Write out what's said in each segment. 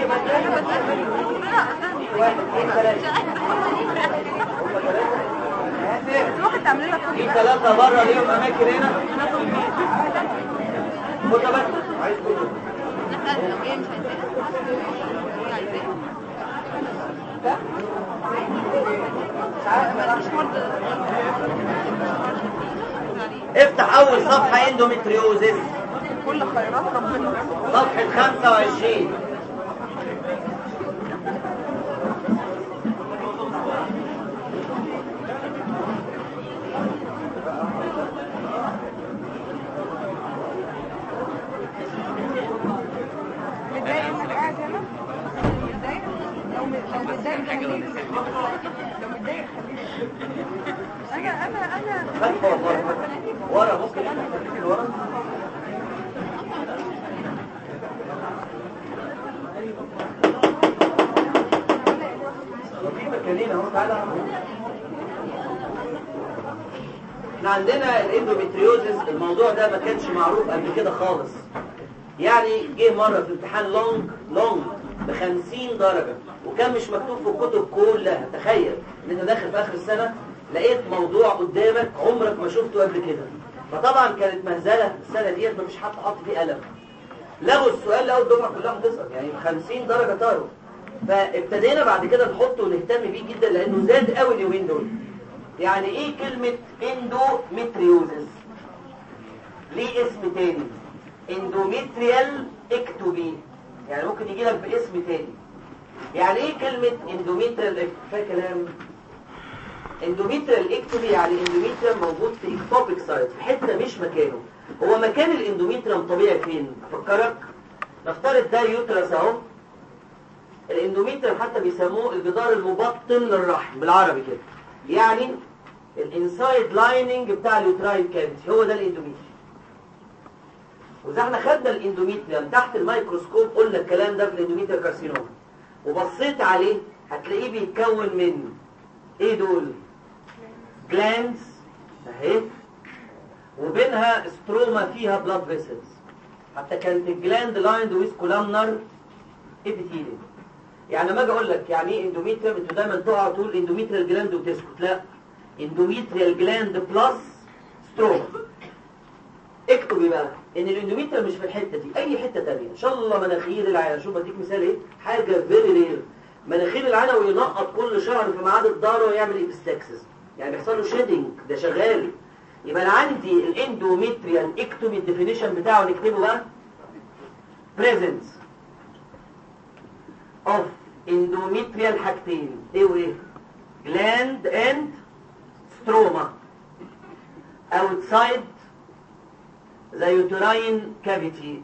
اي مكان واحد اثنين ثلاثة هم ثلاثة تروح تعمل لك في ثلاثة بره ليهم أماكن هنا خد بس عايز كله لو هي مش عايزاها مش مرضى افتح أول صفحة اندومتريوزس كل خيرات ربنا صفحة 25 متضايق انك قاعد هنا متضايق لو م- لو متضايق خليك لو متضايق خليك انا انا انا خلف والله ورا ممكن تخليك ورا في مكانين اهو تعالى احنا عندنا الاندوميتريوزس الموضوع ده ما كانش معروف قبل كده خالص يعني جه مره في امتحان لونج لونج ب 50 درجه وكان مش مكتوب في الكتب كلها تخيل ان انت داخل في اخر السنه لقيت موضوع قدامك عمرك ما شفته قبل كده فطبعا كانت مهزله السنه ديت مفيش حد حط فيه قلم لغوا السؤال لقوا الدفعه كلها بتسقط يعني 50 درجه طاروا فابتدينا بعد كده نحطه ونهتم بيه جدا لانه زاد قوي اليومين دول يعني ايه كلمه اندوميتريوزس ليه اسم تاني اندوميتريال اكتوبي يعني ممكن يجي لك باسم تاني يعني ايه كلمه اندوميتريال اكتوبي كلام اندوميتريال اكتوبي يعني اندوميتريال موجود في اكتوبيك سايت في حته مش مكانه هو مكان الاندوميتريم طبيعي فين افكرك نفترض ده يوترس اهو الاندوميتريم حتى بيسموه الجدار المبطن للرحم بالعربي كده يعني الانسايد لايننج بتاع اليوتراين كافيتي هو ده الاندوميتريم واذا احنا خدنا الاندوميتريم تحت الميكروسكوب قلنا الكلام ده في الاندوميتريال كارسينوما وبصيت عليه هتلاقيه بيتكون من ايه دول جلاندز اهي وبينها ستروما فيها بلاد فيسلز حتى كانت الجلاند لايند ويز كولامنر ابيثيليوم يعني لما اجي اقول لك يعني ايه اندوميتريال انتوا دايما تقعوا تقول اندوميتريال جلاند وتسكت لا اندوميتريال جلاند بلس ستروما اكتبي بقى ان الاندوميتريال مش في الحته دي اي حته ثانيه ان شاء الله مناخير العين شوف بديك مثال ايه حاجه فيري رير مناخير العين وينقط كل شهر في ميعاد الدار ويعمل ايبستكسس يعني بيحصل له شيدنج ده شغال يبقى انا عندي الاندوميتريال اكتبي الديفينيشن بتاعه نكتبه بقى presence of endometrial حاجتين ايه وايه gland and stroma outside the uterine cavity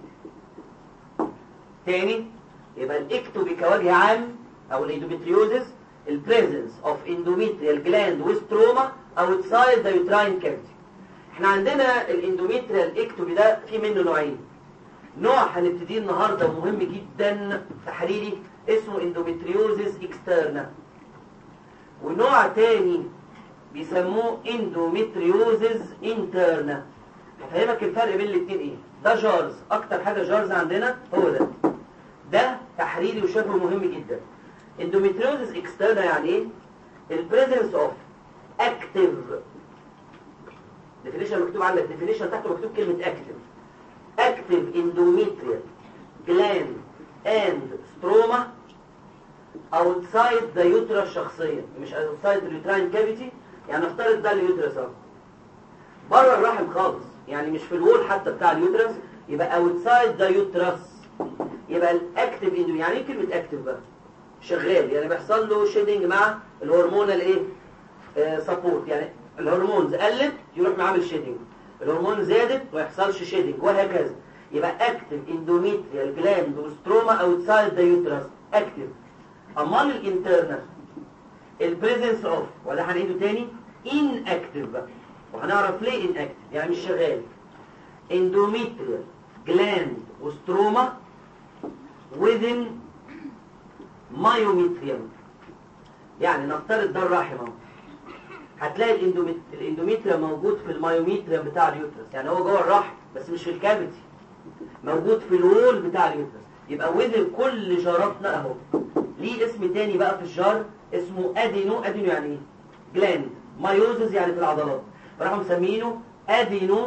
تاني يبقى الاكتوبي كوجه عام او الاندوميتريوزس البريزنس اوف endometrial gland with trauma outside the uterine cavity احنا عندنا الاندوميتريال اكتوبي ده في منه نوعين نوع هنبتديه النهارده مهم جدا تحريري اسمه اندوميتريوزس اكسترنا ونوع تاني بيسموه اندوميتريوزس انترنا هفهمك الفرق بين الاثنين ايه ده جارز اكتر حاجه جارز عندنا هو ده ده تحريري وشبه مهم جدا اندوميتريوزس اكسترنا يعني ايه البريزنس اوف اكتيف ديفينيشن مكتوب عندك ديفينيشن تحته مكتوب كلمه اكتيف active endometrial gland and stroma outside the uterus شخصيا مش outside the uterine cavity يعني نفترض ده اليوترس اهو بره الرحم خالص يعني مش في الوول حتى بتاع اليوترس يبقى outside the uterus يبقى الاكتيف اندو يعني ايه كلمه اكتيف بقى شغال يعني بيحصل له شيدنج مع الهرمونال ايه سبورت يعني الهرمونز قلت يروح معامل شيدنج الهرمون زادت ما يحصلش شيدنج وهكذا يبقى اكتف اندوميتريال جلاند وستروما اوتسايد ذا يوترس اكتف امال الانترنال البريزنس اوف وده هنعيده تاني ان اكتف بقى وهنعرف ليه ان اكتف يعني مش شغال اندوميتريال جلاند وستروما within مايوميتريوم يعني نفترض ده الرحم اهو هتلاقي الاندوميت... الاندوميتريوم موجود في المايوميتريوم بتاع اليوترس يعني هو جوه الرحم بس مش في الكافيتي موجود في الوول بتاع اليوترس يبقى وذن كل جاراتنا اهو ليه اسم تاني بقى في الجار اسمه ادينو ادينو يعني ايه جلاند مايوزز يعني في العضلات فراحوا مسمينه ادينو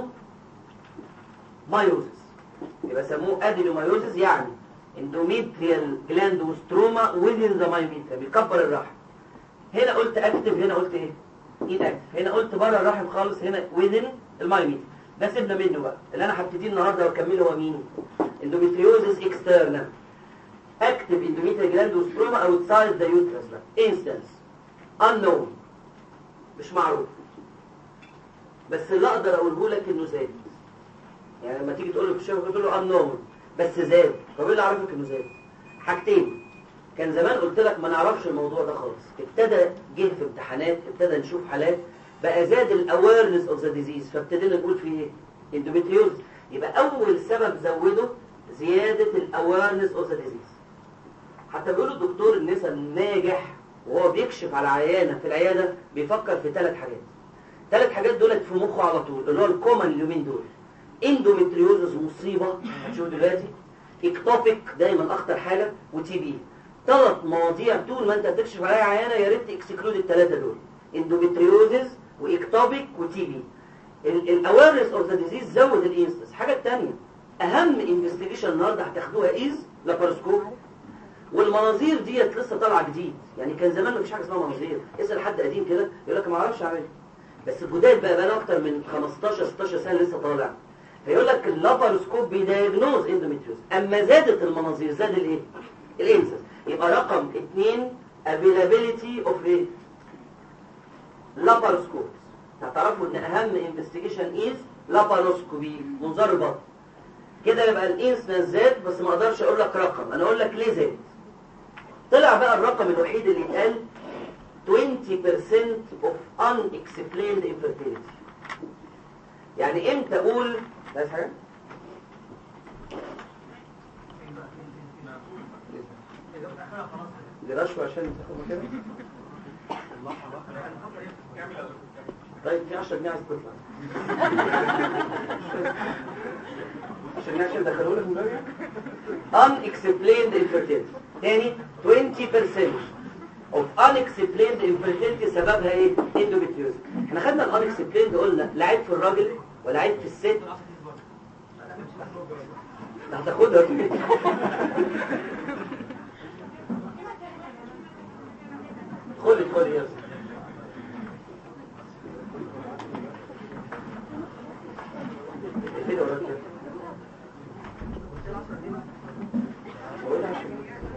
مايوزز يبقى سموه ادينو مايوزز يعني اندوميتريال جلاند وستروما within the myometrium بيكبر الرحم هنا قلت اكتف هنا قلت ايه ايد اكتف هنا قلت بره الرحم خالص هنا within المايوميتريم ده سيبنا منه بقى اللي انا هبتدي النهارده واكمله هو مين اندوميتريوزز اكسترنال اكتف اندوميتريال جلاند وستروما اوتسايد ذا يوترس بقى انستنس unknown مش معروف بس اللي اقدر اقوله لك انه زاد يعني لما تيجي تقول له في الشغل تقول له unknown بس زاد طب ايه اللي عرفك انه زاد حاجتين كان زمان قلت لك ما نعرفش الموضوع ده خالص ابتدى جه في امتحانات ابتدى نشوف حالات بقى زاد الاويرنس اوف ذا ديزيز فابتدينا نقول فيه ايه اندوميتريوز يبقى اول سبب زوده زياده الاويرنس اوف ذا ديزيز حتى بيقولوا الدكتور النساء الناجح وهو بيكشف على عيانه في العياده بيفكر في ثلاث حاجات ثلاث حاجات دولت في مخه على طول اللي هو الكومن اليومين دول اندوميتريوزز مصيبه هتشوف دلوقتي اكتوبيك دايما اخطر حاجه وتي بي ثلاث مواضيع طول ما انت هتكشف عليها عيانه يا ريت اكسكلود الثلاثه دول اندوميتريوزز واكتوبيك وتي بي الاويرنس اوف ذا ديزيز زود الانستنس الحاجه الثانيه اهم انفستيجيشن النهارده هتاخدوها از لاباروسكوب والمناظير ديت لسه طالعه جديد يعني كان زمان مفيش حاجه اسمها مناظير اسال حد قديم كده يقول لك ما اعرفش اعمل بس الجداد بقى بقى اكتر من 15 16 سنه لسه طالع فيقول لك اللاباروسكوب بيدايجنوز اندوميتريوز اما زادت المناظير زاد الايه الانسس يبقى رقم 2 availability of ايه لاباروسكوب هتعرفوا ان اهم انفستيجيشن از لاباروسكوبي منظار البطن كده يبقى الانسنس زاد بس ما اقدرش اقول لك رقم انا اقول لك ليه زاد طلع بقى الرقم الوحيد اللي اتقال 20% of unexplained infertility يعني امتى اقول عايز حاجه دي رشوه عشان تاخد كده طيب في 10 جنيه عايز تطلع 10 جنيه عشان دخلوا لك من unexplained infertility تاني 20% of unexplained infertility سببها ايه؟ endometriosis احنا خدنا ال unexplained قلنا لعيب في الراجل ولعيب في الست هتاخدها فين؟ خدي خدي يا أستاذ. اقفلي وراك كده. قولي عشان.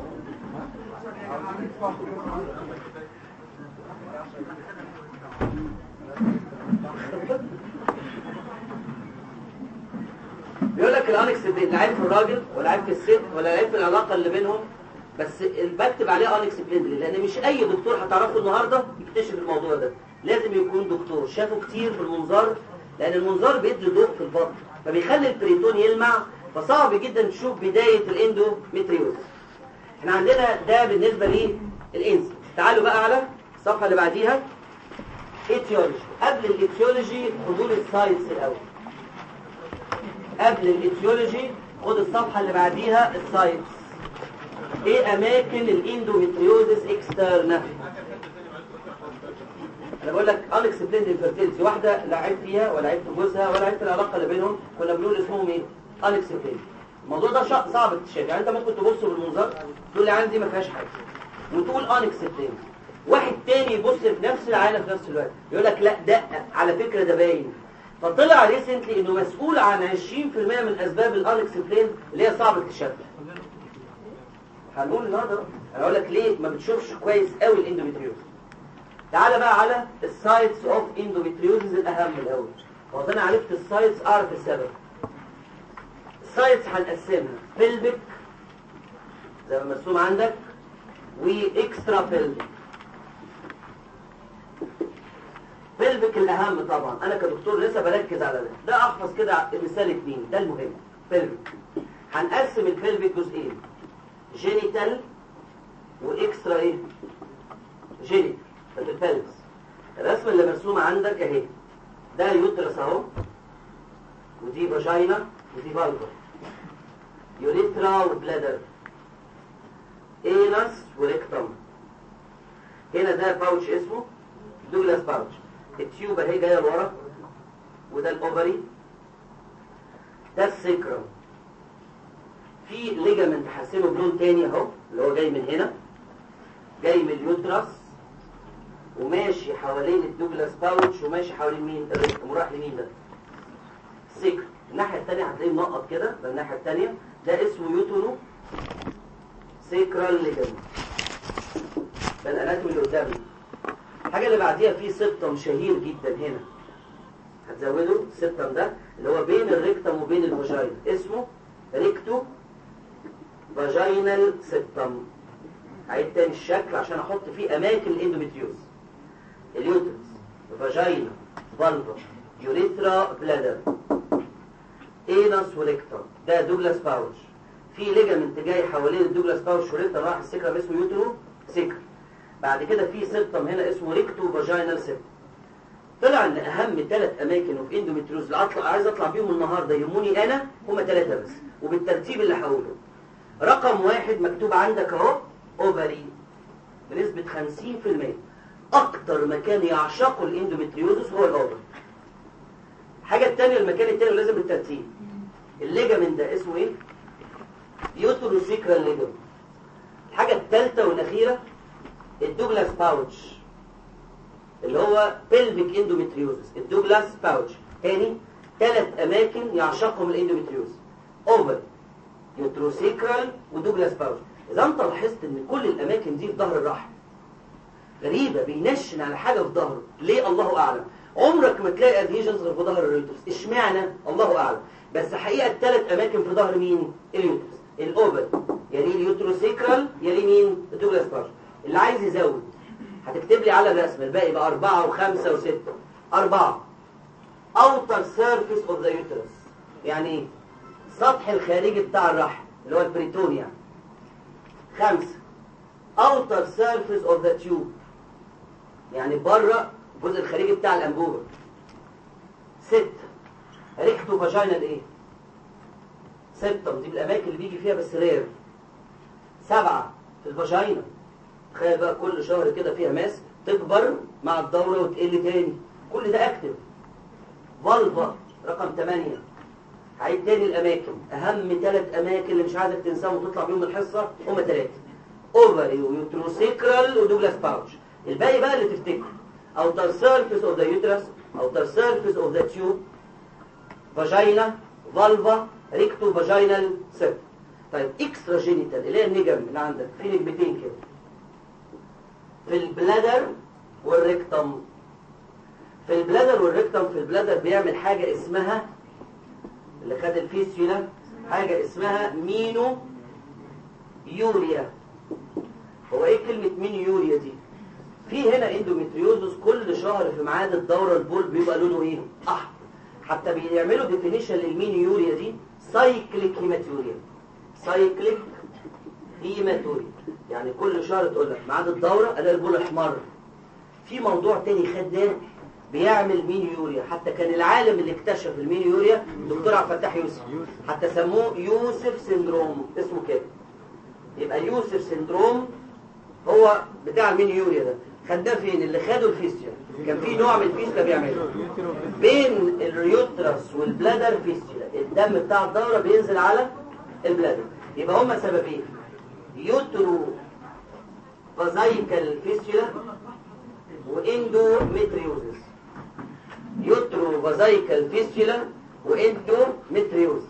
بيقول لك الانكس لعيب في الراجل ولعيب في الست ولا لعيب في العلاقه اللي بينهم بس بكتب عليه انكس لان مش اي دكتور هتعرفه النهارده يكتشف الموضوع ده لازم يكون دكتور شافه كتير في المنظار لان المنظار بيدي ضوء في البطن فبيخلي البريتون يلمع فصعب جدا تشوف بدايه الاندوميتريوز احنا عندنا ده بالنسبه للانس تعالوا بقى على الصفحه اللي بعديها ايتيولوجي قبل الايتيولوجي حضور السايتس الاول قبل الايتيولوجي خد الصفحه اللي بعديها السايتس ايه اماكن الاندوميتريوزس اكسترنا انا بقول لك unexplained infertility واحده لا عيب فيها ولا عيب في جوزها ولا عيب في العلاقه اللي بينهم كنا بنقول اسمهم ايه unexplained الموضوع ده شا- صعب اكتشاف يعني انت ممكن تبص بالمنظار تقول لي عندي ما فيهاش حاجه وتقول unexplained واحد تاني يبص في نفس العينه في نفس الوقت يقول لك لا ده على فكره ده باين فطلع ريسنتلي انه مسؤول عن 20% من اسباب الانكسبلين اللي هي صعب اكتشافها هنقول النهارده انا اقول لك ليه ما بتشوفش كويس قوي الاندوميتريوز تعالى بقى على السايتس اوف اندوميتريوزز الاهم الاول هو انا عرفت السايتس اعرف السبب السايتس هنقسمها بيلبك زي ما مرسوم عندك واكسترا بيلبك بيلبك الاهم طبعا انا كدكتور لسه بركز على ده ده احفظ كده مثال اتنين ده المهم بيلبك هنقسم البيلبك جزئين جينيتال واكسترا ايه جينيتال في البلبس الرسمه اللي مرسومه عندك اهي ده يوترس اهو ودي فاجينا ودي فالفا يوريثرا وبلادر اينس وريكتم هنا ده باوتش اسمه دوجلاس باوتش التيوب اهي جايه لورا وده الاوفري ده السكرم في ليجامنت حاسينه بلون تاني اهو اللي هو جاي من هنا جاي من اليوترس وماشي حوالين الدوجلاس باوتش وماشي حوالين مين الريكتم وراح لمين ده السكر الناحيه الثانيه هتلاقيه منقط كده ده الناحيه الثانيه ده اسمه يوتونو سيكرال ليجامنت ده الاناتومي اللي قدامي الحاجه اللي بعديها في سبتم شهير جدا هنا هتزوده السبتم ده اللي هو بين الريكتم وبين الفاجينا اسمه ريكتو فاجينال سبتم عيد تاني الشكل عشان احط فيه اماكن الاندوميتريوز اليوترس فاجينا فالفا يوريثرا بلادر اينس وريكتم ده دوجلاس باوتش في ليجامنت جاي حوالين الدوجلاس باوتش وريكتم راح السكرم اسمه يوترو سكر بعد كده في سبتم هنا اسمه ريكتو فاجينال سبتم طلع ان اهم ثلاث اماكن وفي اندوميتريوز اللي اطلع عايز اطلع بيهم النهارده يهموني انا هما ثلاثه بس وبالترتيب اللي هقوله رقم واحد مكتوب عندك اهو اوفري بنسبه 50% اكتر مكان يعشقه الاندوميتريوزس هو الاوفري الحاجه الثانيه المكان الثاني لازم بالترتيب الليجامنت ده اسمه ايه يوتروسيكرال ليجامنت الحاجه الثالثه والاخيره الدوجلاس باوتش اللي هو بيلفيك اندوميتريوزس الدوجلاس باوتش تاني ثلاث اماكن يعشقهم الاندوميتريوز اوفر يوتروسيكرال ودوجلاس باوتش اذا انت لاحظت ان كل الاماكن دي في ظهر الرحم غريبه بينشن على حاجه في ظهره ليه الله اعلم عمرك ما تلاقي ادهيجنز غير في ظهر اليوترس اشمعنى الله اعلم بس حقيقه الثلاث اماكن في ظهر مين اليوترس الاوفر يليه اليوتروسيكرال يليه مين الدوجلاس باوتش اللي عايز يزود هتكتب لي على الرسم الباقي بقى أربعة وخمسة وستة أربعة outer surface of the uterus يعني ايه؟ السطح الخارجي بتاع الرحم اللي هو البريتونيا خمسة outer surface of the tube يعني بره الجزء الخارجي بتاع الأنبوبة ستة ريكتو فاجينال ايه؟ ستة دي الأماكن اللي بيجي فيها بس رير سبعة في الفاجينا تخيل بقى كل شهر كده فيها ماس تكبر مع الدورة وتقل تاني كل ده اكتف فالفا رقم 8 هعيد تاني الاماكن اهم ثلاث اماكن اللي مش عايزك تنساهم وتطلع بيهم الحصه هم ثلاثه اوفري ويوتروسيكرال ودوجلاس باوتش الباقي بقى اللي تفتكره outer surface of the uterus outer surface of the tube فاجينا فالفا ريكتو فاجينال سيرف طيب اكسترا جينيتال اللي هي النجم اللي عندك في نجمتين كده في البلادر والريكتم في البلادر والريكتم في البلادر بيعمل حاجة اسمها اللي خد الفيسيولا حاجة اسمها مينو يوريا هو ايه كلمة مينو يوريا دي في هنا اندوميتريوزس كل شهر في ميعاد الدورة البول بيبقى لونه ايه احمر حتى بيعملوا ديفينيشن للمينو يوريا دي سايكليك هيماتوريا سايكليك هيماتوريا يعني كل شهر تقول لك ميعاد الدورة الاقي البول احمر في موضوع تاني خدناه بيعمل مينو يوريا حتى كان العالم اللي اكتشف المينو يوريا دكتور عبد الفتاح يوسف حتى سموه يوسف سندروم اسمه كده يبقى يوسف سندروم هو بتاع المينو يوريا ده خدناه فين اللي خدوا الفيستيا كان في نوع من الفيستيا بيعمله بين اليوترس والبلادر فيستيا الدم بتاع الدورة بينزل على البلادر يبقى هما سببين يوترو فازايكال فيستيا واندوميتريوزس يوترو فازايكال فيستيلا واندوميتريوزس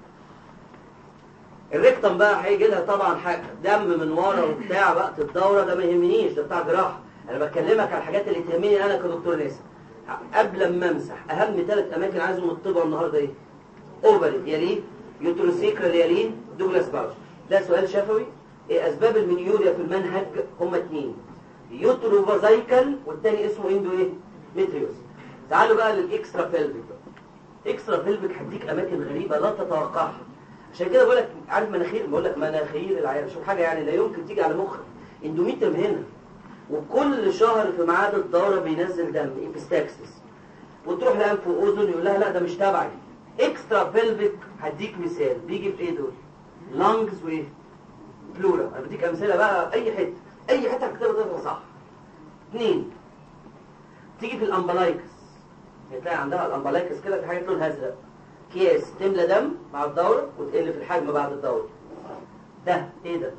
الريكتم بقى هيجي لها طبعا حاجة دم من ورا وبتاع وقت الدورة ده ما يهمنيش ده بتاع جراحة انا بكلمك على الحاجات اللي تهمني انا كدكتور نسا قبل ما امسح اهم ثلاث اماكن عايزهم الطب النهارده ايه اوفري يليه يوتروسيكرال يليه دوجلاس باوش ده سؤال شفوي ايه اسباب المنيوريا في المنهج هما اتنين يوترو فازايكال والتاني اسمه اندو ايه ميتريوس تعالوا بقى للاكسترا بيلفيك اكسترا بيلفيك هديك اماكن غريبه لا تتوقعها عشان كده بقول لك عارف مناخير بقول لك مناخير العيال شوف حاجه يعني لا يمكن تيجي على مخك اندوميتريوم هنا وكل شهر في ميعاد الدوره بينزل دم ايبستاكسس وتروح لانف واذن يقول لها لا ده مش تبعي اكسترا بيلفيك هديك مثال بيجي في ايه دول لانجز وايه بلورا انا بديك امثله بقى اي حته اي حته هتكتبها تطلع صح اثنين تيجي في الامبلايكس هتلاقي عندها الامبلايكس كده في حاجه لونها ازرق اكياس تملى دم مع الدوره وتقل في الحجم بعد الدوره ده ايه ده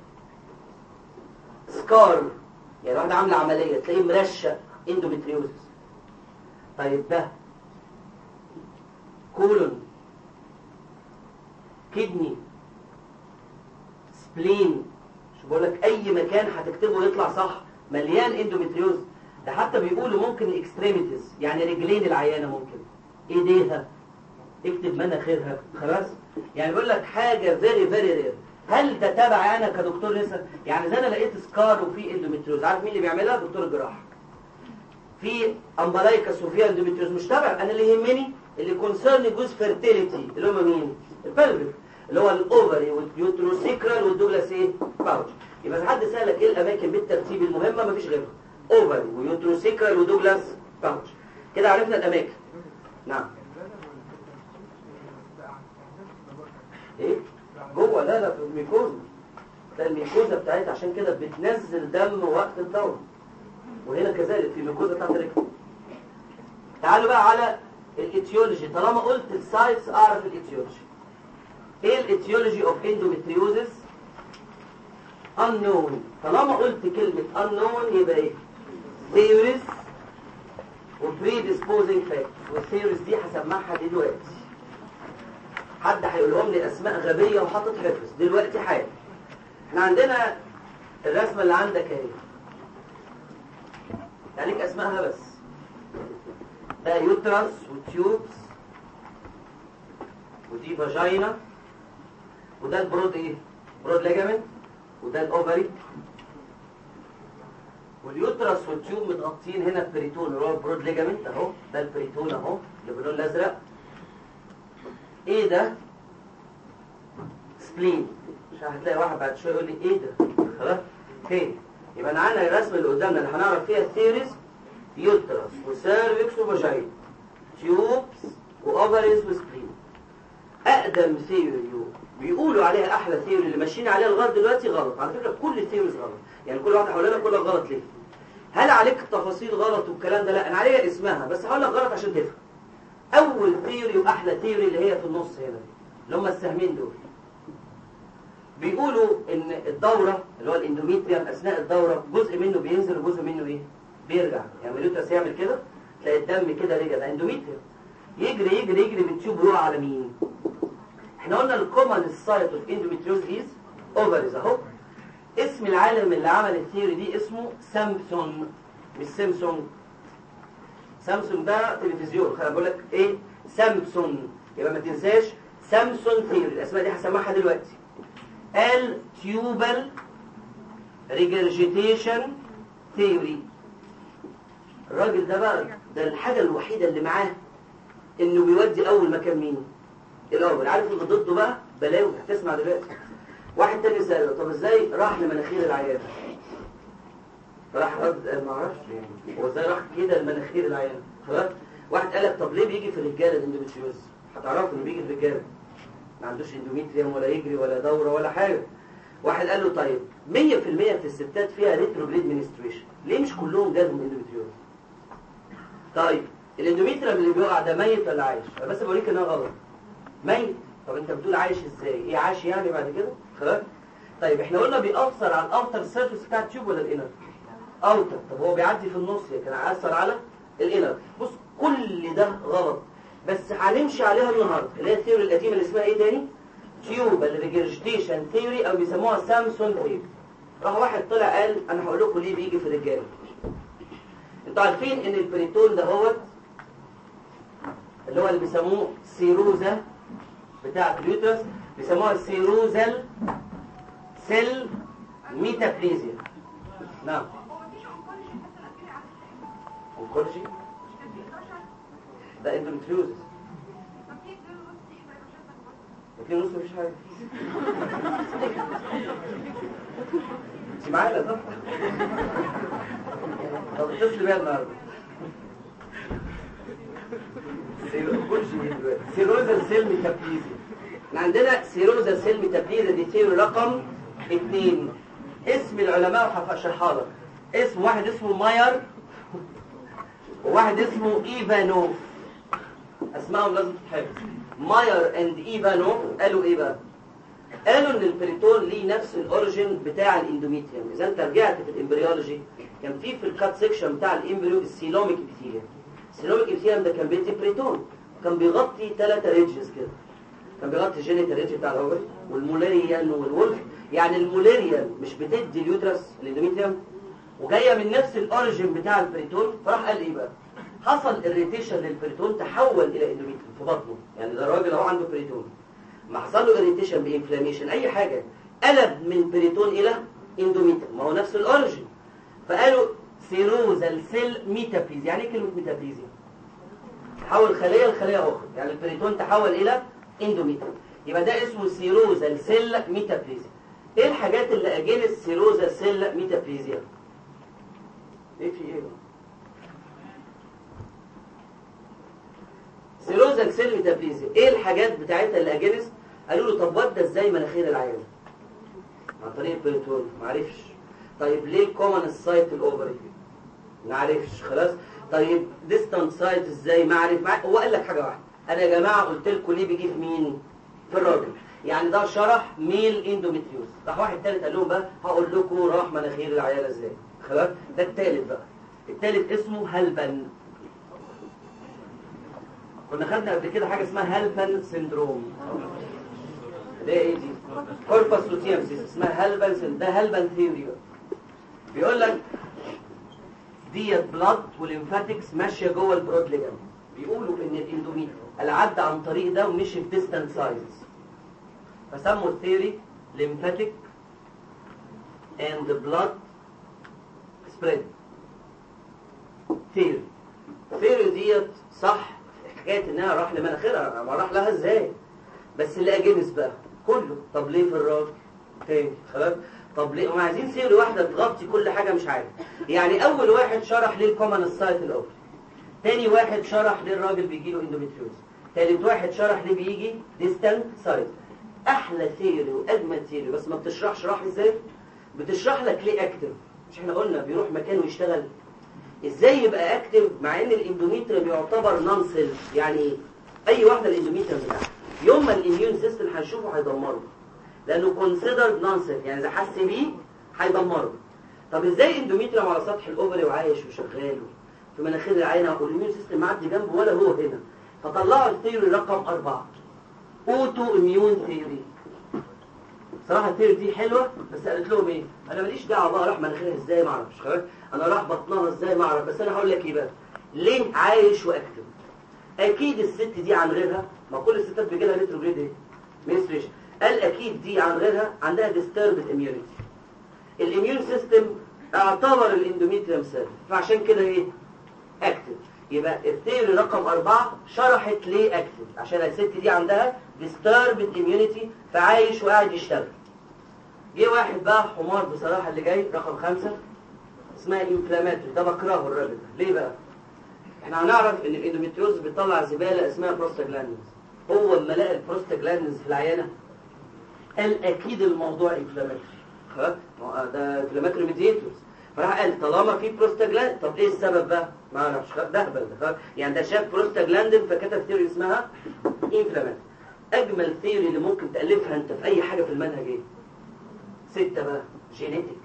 سكار يعني واحده عامله عمليه تلاقيه مرشق اندوميتريوزس طيب ده كولون كدني سبلين شو بقول لك اي مكان هتكتبه يطلع صح مليان اندوميتريوز ده حتى بيقولوا ممكن الاكستريميتيز يعني رجلين العيانه ممكن ايديها اكتب مناخيرها خلاص يعني بيقول لك حاجه فيري فيري رير هل ده تبعي انا كدكتور لسه يعني زي انا لقيت سكار وفي اندوميتريوز عارف مين اللي بيعملها دكتور الجراحه في امبلايكس وفيها اندوميتريوز مش تبع انا اللي يهمني اللي كونسيرن جوز فيرتيليتي اللي هم مين البلفيك اللي هو الاوفري واليوتروسيكرال والدوجلاس ايه باوتش يبقى اذا حد سالك ايه الاماكن بالترتيب المهمه مفيش غيرها اوفري ويوتروسيكرال ودوجلاس باوتش كده عرفنا الاماكن نعم ايه جوه لا لا في الميكوزا ده الميكوزا بتاعتها عشان كده بتنزل دم وقت الدوره وهنا كذلك في الميكوزا بتاعت الرجل تعالوا بقى على الاتيولوجي طالما قلت السايتس اعرف الاتيولوجي ايه الاتيولوجي اوف اندوميتريوزس unknown طالما قلت كلمة unknown يبقى ايه theories و predisposing factors والثيوريز دي هسمعها دلوقتي حد هيقولهم لي اسماء غبية وحاطط حفظ دلوقتي حالا احنا عندنا الرسمة اللي عندك اهي عليك اسمائها بس ده يوترس وتيوبس ودي فاجينا وده البرود ايه برود ليجامنت وده الاوفري واليوترس والتيوب متغطين هنا البريتون اللي هو البرود ليجامنت اهو ده البريتون اهو اللي باللون الازرق ايه ده سبلين عشان هتلاقي واحد بعد شويه يقول لي ايه ده خلاص تاني يبقى انا عندنا الرسمه اللي قدامنا اللي هنعرف فيها الثيريز يوترس وسيرفكس وفاجين تيوبس واوفريز وسبلين اقدم ثيوري بيقولوا عليها احلى ثيوري اللي ماشيين عليها لغايه دلوقتي غلط على فكره كل الثيوريز غلط يعني كل واحده حوالينا كلها غلط ليه هل عليك التفاصيل غلط والكلام ده لا انا عليها اسمها بس هقول لك غلط عشان تفهم اول ثيوري واحلى ثيوري اللي هي في النص هنا اللي هم السهمين دول بيقولوا ان الدوره اللي هو الاندوميتريوم اثناء الدوره جزء منه بينزل وجزء منه ايه بيرجع يعني اليوترس يعمل كده تلاقي الدم كده رجع ده اندوميتريوم يجري يجري يجري بالتيوب يقع على مين احنا قلنا الكومن سايت اوف اندوميتريوز از اوفرز اهو اسم العالم اللي عمل الثيوري دي اسمه سامسون مش سامسونج سامسونج ده تلفزيون خلينا بقول لك ايه سامسون يبقى ما تنساش سامسون ثيوري الاسماء دي هسمعها دلوقتي ال تيوبال ريجرجيتيشن ثيوري الراجل ده بقى ده الحاجه الوحيده اللي معاه انه بيودي اول مكان مين الاول عارف اللي ضده بقى بلاوي هتسمع دلوقتي واحد تاني سأله طب ازاي راح لمناخير العيان راح رد ما اعرفش يعني هو ازاي راح كده لمناخير العيان خلاص واحد قال لك طب ليه بيجي في الرجاله الاندوميتريوز هتعرفوا انه بيجي في الرجاله ما عندوش اندوميتريوم ولا يجري ولا دوره ولا حاجه واحد قال له طيب 100% في الستات فيها ريتروجريد منستريشن ليه مش كلهم جالهم اندوميتريوز طيب الاندوميتريوم اللي بيقع ده ميت ولا عايش انا بس بوريك انها غلط ميت طب انت بتقول عايش ازاي ايه عاش يعني بعد كده خلاص طيب احنا قلنا بيأثر على الاوتر سيرفيس بتاع التيوب ولا الانر اوتر طب هو بيعدي في النص كان هيأثر على الانر بص كل ده غلط بس هنمشي عليها النهارده اللي هي الثيوري القديمه اللي اسمها ايه تاني تيوبال ريجرجيتيشن ثيوري او بيسموها سامسون ثيوري راح واحد طلع قال انا هقول لكم ليه بيجي في الرجاله انتوا عارفين ان البريتون ده هو اللي هو اللي بيسموه سيروزا بتاعة اليوترس بيسموها السيروزال سيل ميتابليزيا نعم اونكولوجي ده اندومتريوزس اتنين ونص مفيش حاجة انت معايا لا طب اتصل بيا النهارده سيروزا سيل ميتابليزيا احنا عندنا سيروزا سيل ميتابليزيا دي ثيوري رقم اتنين اسم العلماء هشرحها لك اسم واحد اسمه ماير وواحد اسمه ايفانوف اسمائهم لازم تتحفظ ماير اند ايفانوف قالوا ايه بقى قالوا ان البريتون ليه نفس الاوريجين بتاع الاندوميتريوم اذا انت رجعت في الامبريولوجي كان في في الكات سيكشن بتاع الامبريو السيلوميك ابيثيليوم السيلوميك ابيثيليوم ده كان بيدي بريتون كان بيغطي ثلاثة ريدجز كده كان بيغطي الجينيتال ريدج بتاع الاوفري والمولاريان والولف يعني المولاريان مش بتدي اليوترس الاندوميتريوم وجايه من نفس الاوريجين بتاع البريتون فراح قال ايه بقى حصل الريتيشن للبريتون تحول الى اندوميتريوم في بطنه يعني ده راجل اهو عنده بريتون ما حصل له اريتيشن بانفلاميشن اي حاجه قلب من بريتون الى اندوميتريوم ما هو نفس الاوريجين فقالوا سيروزال سيل ميتابليزيا يعني ايه كلمه ميتابليزيا تحول خليه لخليه اخرى يعني البريتون تحول الى اندوميتريوم يبقى ده اسمه سيروزال سيل ميتابليزيا ايه الحاجات اللي اجينت سيروزال سيل ميتابليزيا ايه في ايه بقى؟ سيروزال سيل ميتابليزيا ايه الحاجات بتاعتها اللي اجنس قالوا له طب ودى ازاي مناخير العيان عن طريق البريتون ما عرفش طيب ليه كومن سايت الاوفري ما عرفش خلاص طيب ديستانت سايت ازاي ما عرف مع... هو قال لك حاجه واحده انا يا جماعه قلت لكم ليه بيجي في مين في الراجل يعني ده شرح ميل اندوميتريوز راح واحد تالت قال لهم بقى هقول لكم راح مناخير العيال ازاي خلاص ده التالت بقى التالت اسمه هلبن كنا خدنا قبل كده حاجه اسمها هالبن سندروم ده ايه دي كوربس لوتيام اسمها هالبن سندروم ده هالبن ثيوري بيقول لك ديت بلاد والليمفاتكس ماشيه جوه البرود ليجامنت بيقولوا ان الاندوميت العد عن طريق ده ومشي في ديستانت سايز فسموا الثيوري ليمفاتيك اند بلاد سبريد ثيوري ثيوري ديت صح حكايه انها راح لمناخيرها ما راح لها ازاي بس اللي اجنس بقى كله طب ليه في الراجل تاني خلاص طب ليه هم عايزين ثيوري واحده تغطي كل حاجه مش عارف يعني اول واحد شرح ليه الكومن سايت الاول تاني واحد شرح ليه الراجل بيجي له اندوميتريوز تالت واحد شرح ليه بيجي ديستانت سايت احلى ثيوري واجمل ثيوري بس ما بتشرحش راح ازاي بتشرح لك ليه اكتف مش احنا قلنا بيروح مكان ويشتغل ازاي يبقى اكتف مع ان الاندوميتريوم يعتبر نون سيل يعني اي واحده الاندوميتريوم بتاعها يوم ما الاميون سيستم هنشوفه هيدمره لانه كونسيدرد نون سيل يعني اذا حس بيه هيدمره طب ازاي اندوميتريوم على سطح الاوفري وعايش وشغال في مناخير العينه والاميون سيستم معدي جنبه ولا هو هنا فطلعوا الثيوري رقم أربعة اوتو اميون ثيوري صراحه الثيوري دي حلوه بس قالت لهم ايه انا ماليش دعوه بقى راح مناخيرها ازاي ما اعرفش خلاص انا راح بطنها ازاي ما اعرف بس انا هقول لك ايه بقى ليه عايش واكتب اكيد الست دي عن غيرها ما كل الستات بيجي لها ريتروجريد ايه منستريشن قال اكيد دي عن غيرها عندها ديستربد اميونيتي الاميون سيستم اعتبر الاندوميتريوم سيل فعشان كده ايه اكتب يبقى الثيوري رقم أربعة شرحت ليه اكتب عشان الست دي عندها disturbed immunity فعايش وقاعد يشتغل جه واحد بقى حمار بصراحة اللي جاي رقم خمسة اسمها انفلاماتوري ده بكرهه الراجل ده ليه بقى احنا هنعرف ان الاندوميتريوز بيطلع زبالة اسمها بروستاجلاندز هو اما لقى البروستاجلاندز في العيانة قال اكيد الموضوع انفلاماتوري خلاص ده انفلاماتوري ميديتورز فراح قال طالما في بروستاجلاند طب ايه السبب بقى ما اعرفش ده هبل ده يعني ده شاف بروستاجلاندين فكتب ثيوري اسمها انفلاماتوري اجمل ثيوري اللي ممكن تالفها انت في اي حاجه في المنهج ايه ستة بقى جينيتك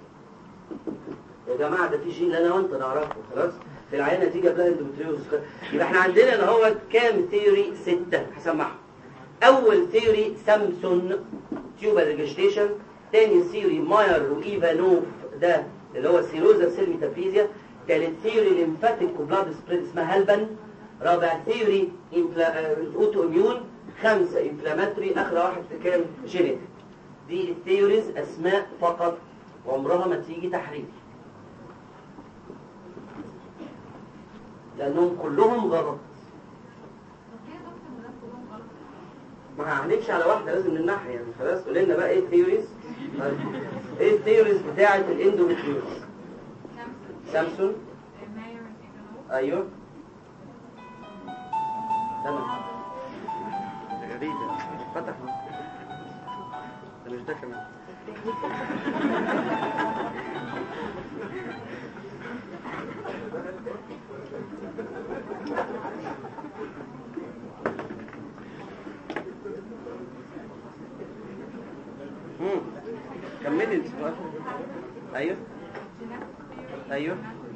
يا جماعه ده في جين انا وانت نعرفه خلاص في العينه دي جاب لها اندوميتريوز يبقى احنا عندنا ان هو كام ثيوري ستة هسمعهم اول ثيوري سامسون تيوبر ريجستيشن تاني ثيوري ماير وايفانوف ده اللي هو سيروزا سيل ميتافيزيا تالت ثيوري ليمفاتيك وبلاد سبريد اسمها هلبن رابع ثيوري اوتو اميون خمسة انفلاماتوري اخر واحد كام جينيتك دي الثيوريز اسماء فقط وعمرها ما تيجي تحريف لانهم كلهم غلط ما هنمشي على واحدة لازم نمنعها يعني خلاص قول لنا بقى ايه الثيوريز ايه الثيوريز بتاعة الاندوميتريوز سامسون ايوه تمام غريبة فتح ده مش ده كمان مم. كملي انت سؤال ايوه ايوه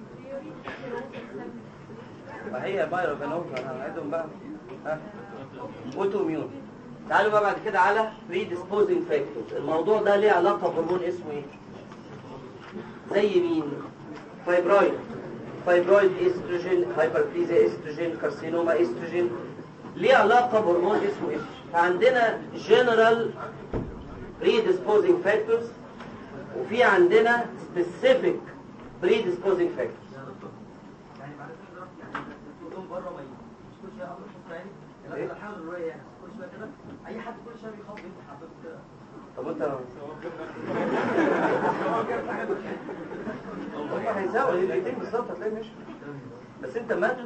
وهي بايرو فانوفا هنعيدهم بقى ها اوتو ميون تعالوا بقى بعد كده على predisposing factors الموضوع ده ليه علاقه بهرمون اسمه ايه زي مين فايبرويد فايبرويد استروجين هايبربليزيا استروجين كارسينوما استروجين ليه علاقه بهرمون اسمه ايه فعندنا جنرال predisposing factors وفي عندنا specific predisposing factors يعني بعد كده يعني يوم بره ما مش كل شويه امر شوف يعني إيه؟ لا الحمد لله يعني كل شويه كده اي حد كل شويه بيخاف يفتح حضرتك كده طب انت هم هيساوي الاثنين بالظبط هتلاقي ماشي بس انت ما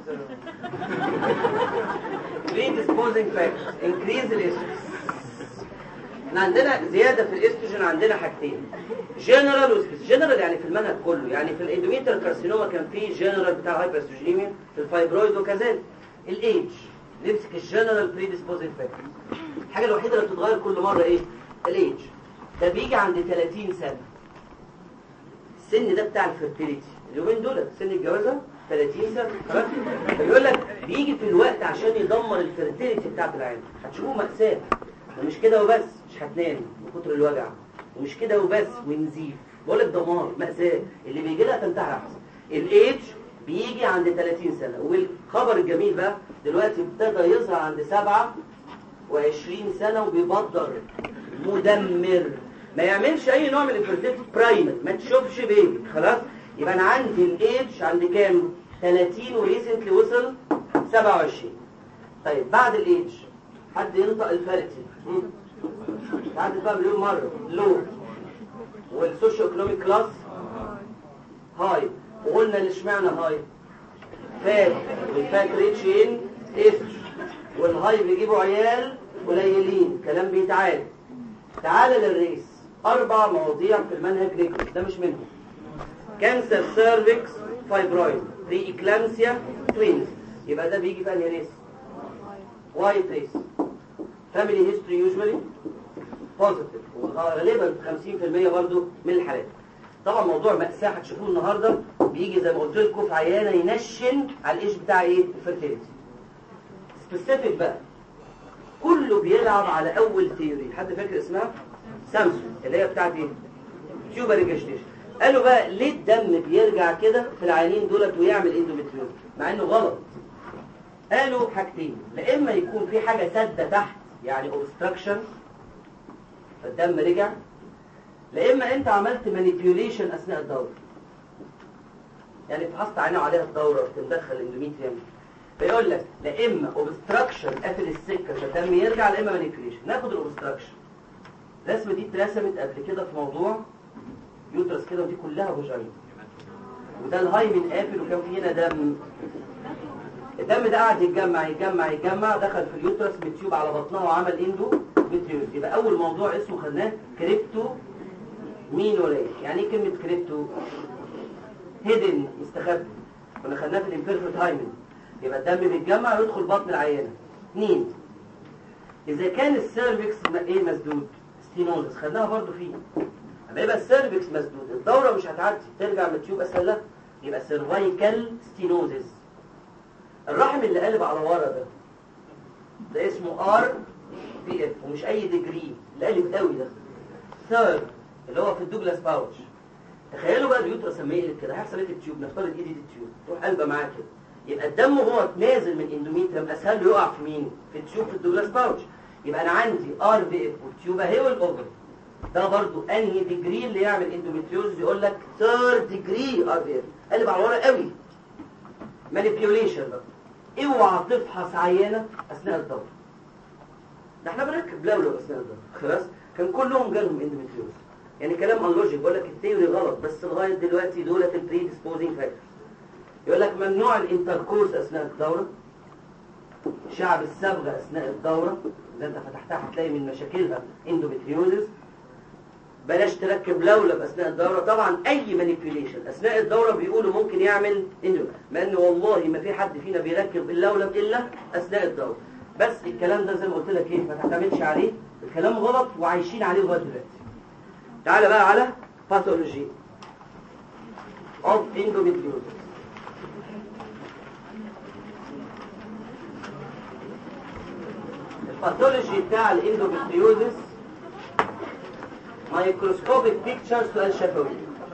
predisposing factors increase الاستروجين احنا عندنا زياده في الاستروجين عندنا حاجتين جنرال وسبيس جنرال يعني في المنهج كله يعني في الاندوميتريال كارسينوما كان في جنرال بتاع هايبر استروجينيميا في الفايبرويد وكذلك الايدج نمسك الجنرال بريديسبوزنج فاكتور الحاجه الوحيده اللي بتتغير كل مره ايه الايدج ده بيجي عند 30 سنه السن ده بتاع الفيرتيليتي اليومين دول سن الجوازه 30 سنه خلاص بيقول لك بيجي في الوقت عشان يدمر الفيرتيليتي بتاعت العين هتشوفوه مأساة ومش كده وبس مش هتنام من كتر الوجع ومش كده وبس ونزيف بقول لك دمار مأساة اللي بيجي لها تنتهي احسن الايدج بيجي عند 30 سنه والخبر الجميل بقى دلوقتي ابتدى يظهر عند 27 سنه وبيبدر مدمر ما يعملش اي نوع من الفيرتيلتي برايمر ما تشوفش بيبي خلاص يبقى انا عندي الايدج عند كام 30 وريسنتلي وصل 27 طيب بعد الايدج حد ينطق الفالتي عدت بقى مليون مره لو والسوشيو ايكونوميك كلاس هاي وقلنا اللي اشمعنى هاي فات والفات ريتش ان استر والهاي بيجيبوا عيال قليلين كلام بيتعاد تعال للريس اربع مواضيع في المنهج ريكورد ده مش منهم كانسر سيرفكس فايبرويد بري اكلامسيا توينز يبقى ده بيجي في انهي ريس وايت ريس فاميلي هيستوري يوجوالي بوزيتيف وغالبا 50% برضو من الحالات طبعا موضوع مأساة هتشوفوه النهارده بيجي زي ما قلت لكم في عيانه ينشن على الايش بتاع ايه الفيرتيليتي سبيسيفيك بقى كله بيلعب على اول ثيوري حد فاكر اسمها سامسون اللي هي بتاعت ايه تيوبر ريجستيشن قالوا بقى ليه الدم بيرجع كده في العيانين دولت ويعمل اندوميتريوز مع انه غلط قالوا حاجتين لا اما يكون في حاجه سادة تحت يعني اوبستراكشن فالدم رجع لا اما انت عملت مانيبيوليشن اثناء الدوره يعني فحصت عينه عليها الدوره وتندخل الاندوميتريوم فيقول لك لا اما اوبستراكشن قافل السكه فالدم يرجع لا اما مانيبيوليشن ناخد الاوبستراكشن الرسمه دي اترسمت قبل كده في موضوع يوترس كده ودي كلها فاجينا وده الهايمن قافل وكان في هنا دم الدم ده قاعد يتجمع يتجمع يتجمع دخل في اليوترس بتيوب على بطنها وعمل اندو بتيوب يبقى اول موضوع اسمه خدناه كريبتو مين ولا ايه يعني ايه كلمه كريبتو هيدن مستخبي كنا خدناه في الامبيرفكت هايمن يبقى الدم بيتجمع ويدخل بطن العيانه اثنين اذا كان السيرفكس م- ايه مسدود ستينوزس خدناها برضو فيه اما يبقى السيرفكس مسدود الدوره مش هتعدي ترجع من التيوب اسهل لها يبقى سيرفايكال ستينوزس الرحم اللي قلب على ورا ده ده اسمه ار بي اف ومش اي ديجري اللي قلب قوي ده ثيرد اللي هو في الدوجلاس باوتش تخيلوا بقى اليوترس لما يقلب كده هيحصل ايه في التيوب نفترض ايدي دي التيوب تروح قلبه معاه كده يبقى الدم وهو نازل من اندوميتريم اسهل له يقع في مين في التيوب في الدوجلاس باوتش يبقى انا عندي ار بي اف والتيوب اهي والاوفر ده برضو انهي ديجري اللي يعمل اندوميتريوز يقول لك ثيرد ديجري ار بي اف قلب على ورا قوي مانيبيوليشن بقى اوعى تفحص عينه اثناء الدوره ده احنا بنركب لولو اثناء الدوره خلاص كان كلهم جالهم اندوميتريوز يعني كلام انلوجيك بقول لك الثيوري غلط بس لغايه دلوقتي دولت البريديسبوزنج فاكتورز يقول لك ممنوع الانتركورس اثناء الدوره شعب الصبغه اثناء الدوره اللي انت فتحتها هتلاقي من مشاكلها اندوميتريوزس بلاش تركب لولب اثناء الدوره طبعا اي مانيبيوليشن اثناء الدوره بيقولوا ممكن يعمل اندو مع ان والله ما في حد فينا بيركب اللولب الا اثناء الدوره بس الكلام ده زي ما قلت لك ايه ما تعتمدش عليه الكلام غلط وعايشين عليه لغايه دلوقتي تعالى بقى على باثولوجي اوف endometriosis الباثولوجي بتاع الاندومتريوزس مايكروسكوبيك بيكتشر سؤال شفوي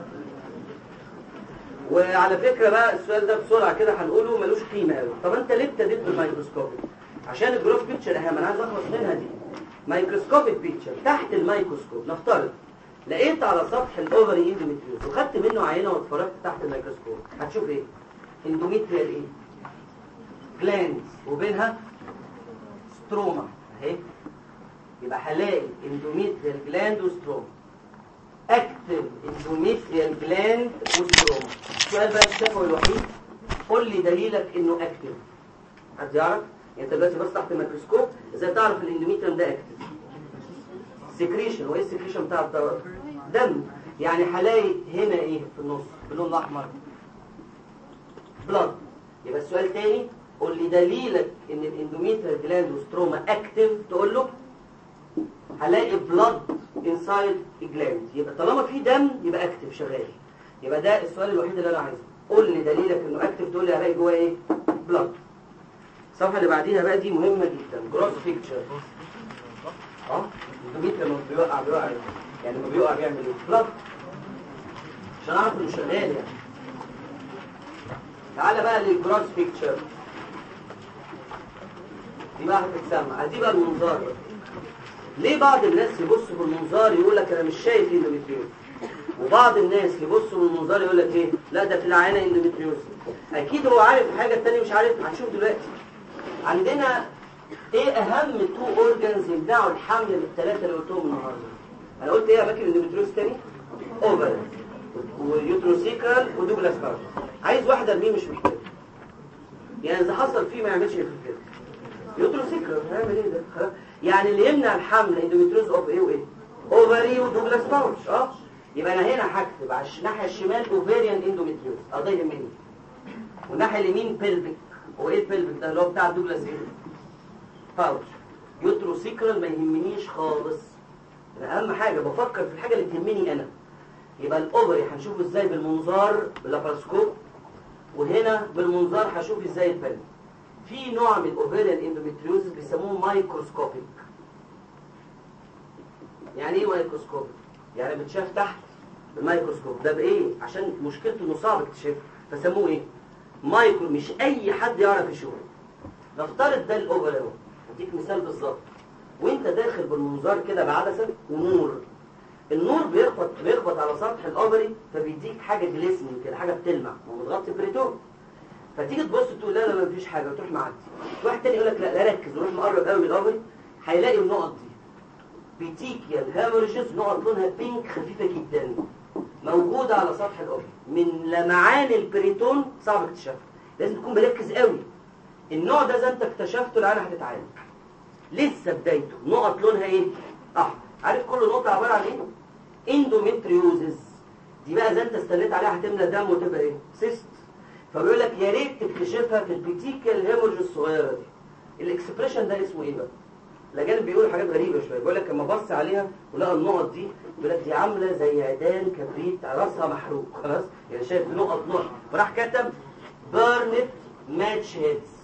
وعلى فكرة بقى السؤال ده بسرعة كده هنقوله ملوش قيمة قوي طب انت ليه ابتديت بالمايكروسكوبيك عشان الجروف بيكتشر اهم انا عايز اخلص منها دي مايكروسكوبيك بيكتشر تحت الميكروسكوب نفترض لقيت على سطح الاوفري اندوميتريوز وخدت منه عينة واتفرجت تحت الميكروسكوب هتشوف ايه اندوميتريال ايه جلاندز وبينها ستروما اهي يبقى هلاقي اندوميتريال جلاند وستروما اكتب اندوميتريال جلاند وستروما السؤال بقى الشفوي الوحيد قول لي دليلك انه اكتف حد يعرف يعني انت دلوقتي بس تحت الميكروسكوب ازاي تعرف الاندوميتريال ده اكتف سكريشن وايه السكريشن بتاع الدواء دم يعني هلاقي هنا ايه في النص باللون الاحمر بلاد يبقى السؤال تاني قول لي دليلك ان الاندوميتريال جلاند وستروما اكتف تقول له هلاقي بلاد انسايد الجلاند يبقى طالما في دم يبقى اكتف شغال يبقى ده السؤال الوحيد اللي انا عايزه قول لي دليلك انه اكتف تقول لي هلاقي جواه ايه بلاد الصفحه اللي بعديها بقى دي مهمه جدا جروس بيكتشر اه الاندوميتريال لما بيوقع بيوقع إيه؟ يعني لما بيوقع بيعمل ايه بلاد عشان اعرف انه شغال يعني تعالى بقى للجروس بيكتشر دي بقى هتتسمع دي بقى المنظار بقى. ليه بعض الناس يبصوا بالمنظار يقول لك انا مش شايف اندوميتريوز وبعض الناس يبصوا بالمنظار يقول لك ايه لا ده في العينه اندوميتريوز اكيد هو عارف حاجه الثانيه مش عارف هنشوف دلوقتي عندنا ايه اهم تو اورجانز يمنعوا الحمل من الثلاثه اللي قلتهم النهارده انا قلت ايه اماكن الاندوميتريوز تاني اوفر ويوتروسيكال ودوجلاس بارت عايز واحده لمين مش محتاج يعني اذا حصل فيه ما يعملش كده يوتروسيكال هنعمل ايه ده خلاص يعني اللي يمنع الحمل اندوميتريوز اوف ايه وايه اوفري ودوجلاس باوتش اه يبقى انا هنا هكتب على الناحيه الشمال اوفيريان اندوميتريوز اه ده يهمني والناحيه اليمين بيلفيك هو ايه البيلفيك ده اللي هو بتاع دوجلاس ايه باوتش يوتروسيكرال ما يهمنيش خالص انا اهم حاجه بفكر في الحاجه اللي تهمني انا يبقى الاوفري هنشوفه ازاي بالمنظار باللابراسكوب وهنا بالمنظار هشوف ازاي البلد في نوع من الاوفيريان اندوميتريوزس بيسموه مايكروسكوبيك يعني ايه مايكروسكوبيك يعني بتشاف تحت بالميكروسكوب ده بايه عشان مشكلته انه صعب اكتشافه فسموه ايه مايكرو مش اي حد يعرف يشوفه نفترض ده الاوفر اهو اديك مثال بالظبط وانت داخل بالمنظار كده بعدسه ونور النور بيخبط بيخبط على سطح الاوفري فبيديك حاجه جليسني كده حاجه بتلمع ومتغطي بريتون فتيجي تبص تقول لا لا لا مفيش حاجه وتروح معدي واحد تاني يقول لك لا لا ركز وروح مقرب قوي من الاوفري هيلاقي النقط دي بيتيكيال هامورجز نقط لونها بينك خفيفه جدا موجوده على سطح الاوفري من لمعان البريتون صعب اكتشافها لازم تكون مركز قوي النوع ده اذا انت اكتشفته العين هتتعالج لسه بدايته نقط لونها ايه احمر عارف كل نقطه عباره عن ايه اندوميتريوزز دي بقى اذا انت استنيت عليها هتملى دم وتبقى ايه سيست فبيقول لك يا ريت تكتشفها في البيتيكال هيمورج الصغيره دي الاكسبريشن ده اسمه ايه بقى الاجانب بيقولوا حاجات غريبه شويه بيقول لك لما بص عليها ولقى النقط دي بيقول لك دي عامله زي عيدان كبريت راسها محروق خلاص يعني شايف نقط نقط فراح كتب بيرنت ماتش هيدز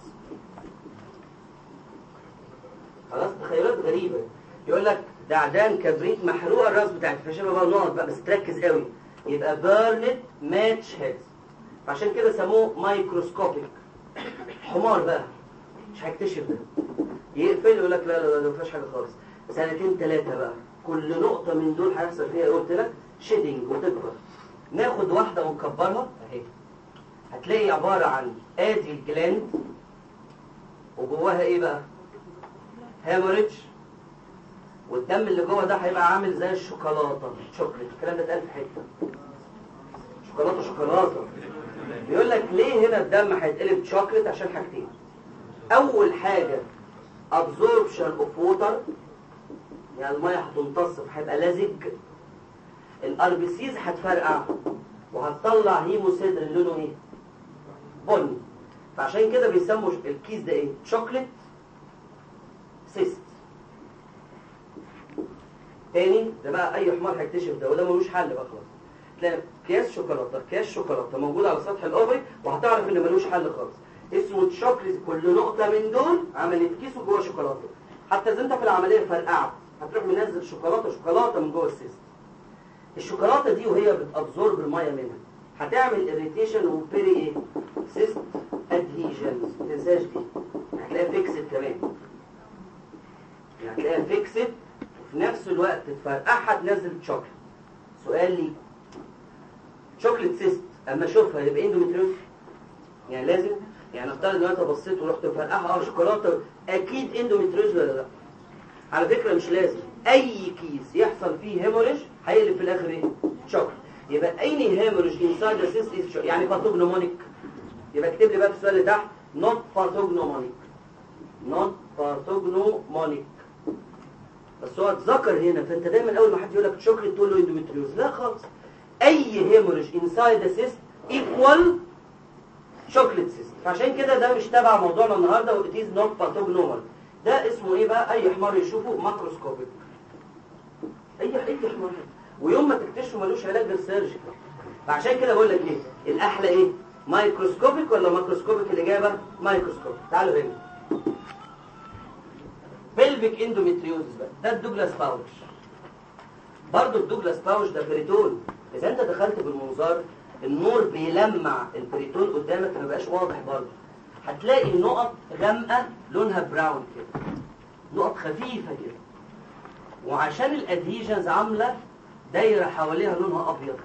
خلاص تخيلات غريبه يقول لك ده عيدان كبريت محروقه الراس بتاعتها فشايفها بقى نقط بقى بس تركز قوي يبقى بيرنت ماتش هيدز فعشان كده سموه مايكروسكوبيك حمار بقى مش هيكتشف ده يقفل يقول لك لا لا لا ما فيهاش حاجه خالص سنتين ثلاثه بقى كل نقطه من دول هيحصل فيها قلت لك شيدنج وتكبر ناخد واحده ونكبرها اهي هتلاقي عباره عن ادي الجلاند وجواها ايه بقى هاموريدج والدم اللي جوه ده هيبقى عامل زي الشوكولاته شوكليت الكلام ده اتقال في حته شوكولاته شوكولاته بيقول لك ليه هنا الدم هيتقلب شوكليت عشان حاجتين اول حاجه absorption of water يعني الميه هتمتص فهيبقى لزج الار بي سيز هتفرقع وهتطلع هيموسيدرين لونه ايه بني فعشان كده بيسموا الكيس ده ايه شوكليت سيست تاني ده بقى اي حمار هيكتشف ده وده ملوش حل بقى خلاص تلاقي اكياس شوكولاته اكياس شوكولاته موجوده على سطح الاوفري وهتعرف ان ملوش حل خالص اسمه شوكليت كل نقطه من دول عملت كيس جوه شوكولاته حتى اذا انت في العمليه فرقعت هتروح منزل شوكولاته شوكولاته من جوه السيست الشوكولاته دي وهي بتابزورب الميه منها هتعمل اريتيشن وبيري ايه سيست ادهيجنز ما تنساش دي هتلاقيها فيكسد كمان يعني هتلاقيها فيكسد وفي نفس الوقت تفرقعها تنزل شوكليت سؤال لي شوكليت سيست اما اشوفها يبقى اندوميتريوز يعني لازم يعني افترض ان انت بصيت ورحت مفرقعها اه شوكولاته اكيد اندوميتريوز ولا لا على فكره مش لازم اي كيس يحصل فيه هيموريج هيقلب في الاخر ايه شوكليت يبقى اي هيموريج انسايد ذا سيست يعني باثوجنومونيك يبقى اكتب لي بقى في السؤال اللي تحت not pathognomonic not pathognomonic بس هو اتذكر هنا فانت دايما اول ما حد يقول لك شوكليت تقول له اندوميتريوز لا خالص اي هيموريج انسايد ذا سيست ايكوال شوكليت سيست فعشان كده ده مش تبع موضوعنا النهارده وات از نوت باثوجنومال ده اسمه ايه بقى اي حمار يشوفه ماكروسكوبيك اي اي حمار ويوم ما تكتشفه ملوش علاج غير سيرجيكال فعشان كده بقول لك ايه الاحلى ايه مايكروسكوبيك ولا ماكروسكوبيك الاجابه مايكروسكوبيك تعالوا هنا بلفيك اندوميتريوزس بقى ده الدوجلاس باوش برضه الدوجلاس باوش ده بريتون اذا انت دخلت بالمنظار النور بيلمع البريتون قدامك ما بقاش واضح برضه هتلاقي نقط غامقه لونها براون كده نقط خفيفه كده وعشان الادهيجنز عامله دايره حواليها لونها ابيض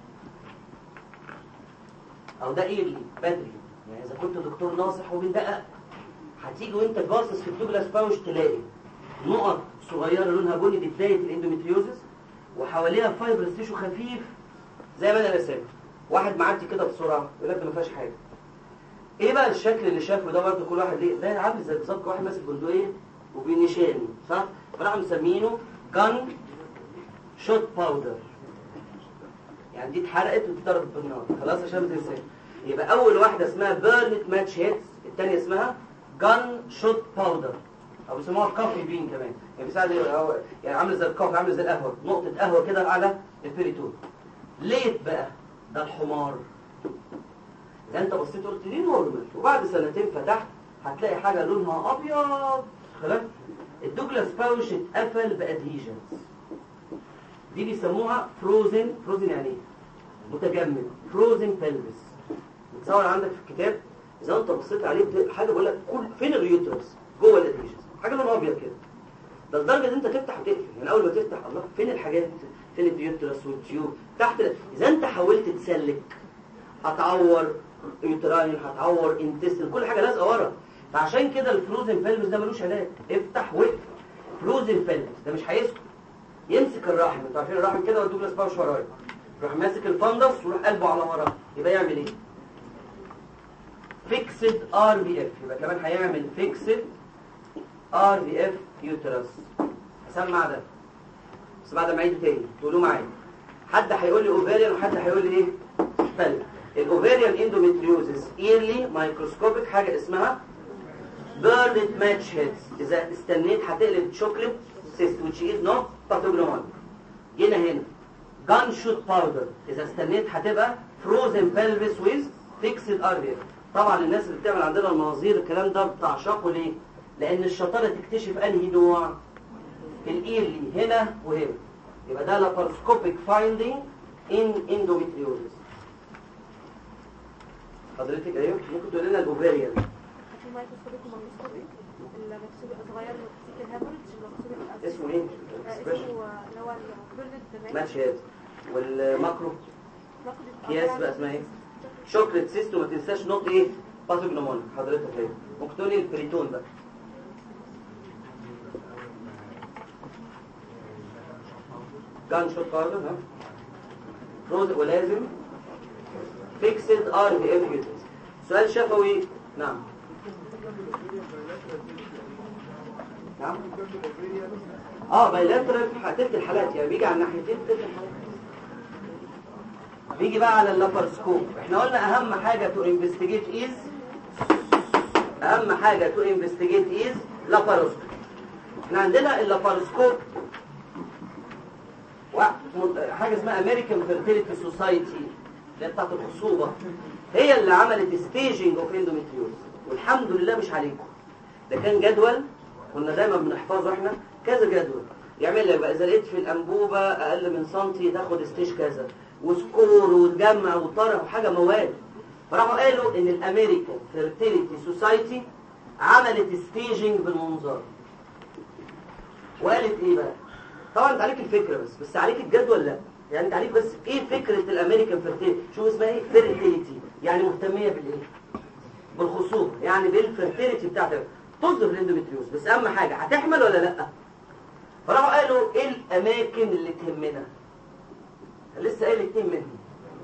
او ده ايه بدري يعني اذا كنت دكتور ناصح وبندقق هتيجي وانت باصص في الدوجلاس باوش تلاقي نقط صغيره لونها بني دي بدايه الاندوميتريوزس وحواليها فايبرس تيشو خفيف زي ما انا راسم واحد معدي كده بسرعه يقول لك ده ما فيهاش حاجه ايه بقى الشكل اللي شافه ده برضه كل واحد ليه ده عامل زي بالظبط واحد ماسك بندقيه وبينشاني صح فراحوا مسمينه جان شوت باودر يعني دي اتحرقت واتضربت بالنار خلاص عشان ما تنساش يبقى اول واحده اسمها بيرنت ماتش هيتس الثانيه اسمها جان شوت باودر او بيسموها كافي بين كمان يعني بيساعد يعني عامل زي الكافي عامل زي القهوه نقطه قهوه كده على البريتون ليت بقى ده الحمار اذا انت بصيت قلت ليه نورمال وبعد سنتين فتحت هتلاقي حاجه لونها ابيض خلاص الدوجلاس باوش اتقفل بادهيجنز دي بيسموها فروزن فروزن يعني ايه متجمد فروزن بلبس متصور عندك في الكتاب اذا انت بصيت عليه بتلاقي حاجه بقول لك كل فين الريوترس جوه الادهيجنز حاجه لونها ابيض كده ده لدرجه ان انت تفتح وتقفل يعني اول ما تفتح الله فين الحاجات فين الريوترس والتيوب تحت اذا انت حاولت تسلك هتعور يوتراين هتعور انتستين كل حاجه لازقه ورا فعشان كده الفروزن بلبس ده ملوش علاج افتح واقفل فروزن بلبس ده مش هيسكت يمسك الرحم انتوا عارفين الرحم كده والدوجلاس باوش ورايا يروح ماسك الفندس ويروح قلبه على وراه يبقى يعمل ايه فيكسد ار في اف يبقى كمان هيعمل فيكسد ار في اف يوترس هسمع ده بس بعد ما اعيده تاني تقولوا معايا حد هيقول لي اوفاريان وحد هيقول لي ايه فل الاوفاريان اندوميتريوزس ايرلي مايكروسكوبيك حاجه اسمها بيرنت ماتش هيدز اذا استنيت هتقلب شوكليت سيست which is not pathognomonic جينا هنا جان شوت باودر اذا استنيت هتبقى فروزن بلفس ويز فيكسد ار طبعا الناس اللي بتعمل عندنا المناظير الكلام ده بتعشقه ليه لان الشطاره تكتشف انهي نوع الايرلي هنا وهنا يبقى ده لابارسكوبيك فايندينج ان اندوميتريوزس حضرتك ايوه ممكن تقول لنا الاوفاريان في مايكروسكوبيك ومايكروسكوبيك المكسوبي صغير مكسيك الهامرج المكسوبي اسمه ايه اسمه اللي هو البيرد ماتش هيد والماكرو كياس بقى اسمها ايه شوكليت سيستو ما تنساش نقط ايه باثوجنومون حضرتك ايه ممكن تقولي البريتون بقى جان شوت باودر ها روز ولازم فيكسد ار في اف سؤال شفوي نعم نعم اه بايلاترال تلت الحالات يعني بيجي على الناحيتين تلت الحالات نيجي بقى على اللابارسكوب احنا قلنا اهم حاجه تو انفستيجيت از اهم حاجه تو انفستيجيت از لاباروسكوب احنا عندنا اللاباروسكوب و- حاجه اسمها امريكان فيرتيليتي سوسايتي اللي هي بتاعت الخصوبه هي اللي عملت ستيجنج اوف اندوميتريوز والحمد لله مش عليكم ده كان جدول كنا دايما بنحفظه احنا كذا جدول يعمل لك بقى اذا لقيت في الانبوبه اقل من سنتي تاخد ستيج كذا وسكور وتجمع وطرح وحاجه مواد فراحوا قالوا ان الامريكان فيرتيليتي سوسايتي عملت ستيجنج بالمنظار وقالت ايه بقى طبعا انت عليك الفكره بس بس عليك الجدول لا يعني انت عليك بس ايه فكره الامريكان فيرتيليتي شوف اسمها ايه فيرتيليتي يعني مهتميه بالايه بالخصوبه يعني بالفيرتيليتي بتاعتك تصدر الاندوميتريوز بس اهم حاجه هتحمل ولا لا فراحوا قالوا ايه الاماكن اللي تهمنا لسه قايل اتنين منهم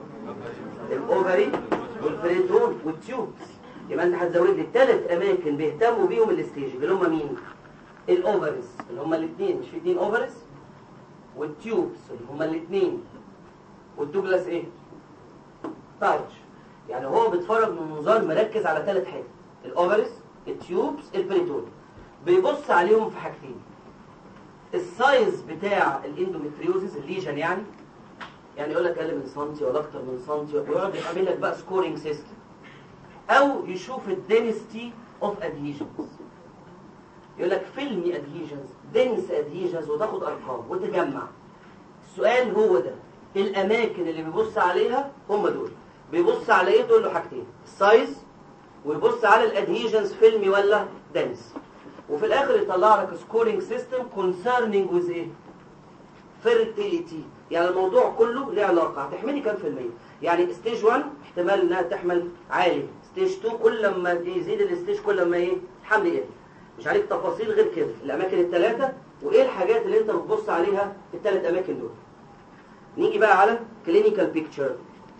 الاوفري والفريتون والتيوبس يبقى انت هتزود لي ثلاث اماكن بيهتموا بيهم الاستيج اللي هم مين الاوفرز اللي هم الاثنين مش في اثنين اوفرز والتيوبس اللي هم الاثنين والدوجلاس ايه تايتش يعني هو بيتفرج من منظار مركز على ثلاث حاجات الاوفرز التيوبس البريتون بيبص عليهم في حاجتين السايز بتاع الاندوميتريوزيس الليجن يعني يعني يقول لك اقل من سنتي ولا اكتر من سنتي ويقعد يعمل لك بقى سكورينج سيستم او يشوف الدينستي اوف ادهيجنز يقول لك فيلمي ادهيجنز دنس ادهيجنز وتاخد ارقام وتجمع السؤال هو ده الاماكن اللي بيبص عليها هم دول بيبص على ايه تقول له حاجتين السايز ويبص على الادهيجنز فيلمي ولا دنس وفي الاخر يطلع لك سكورينج سيستم كونسيرنينج ويز ايه فيرتيليتي يعني الموضوع كله له علاقه هتحملي كام في الميه يعني ستيج 1 احتمال انها تحمل عالي ستيج 2 كل ما يزيد الستيج كل ما ايه الحمل يقل مش عليك تفاصيل غير كده الاماكن الثلاثه وايه الحاجات اللي انت بتبص عليها في الثلاث اماكن دول نيجي بقى على كلينيكال بيكتشر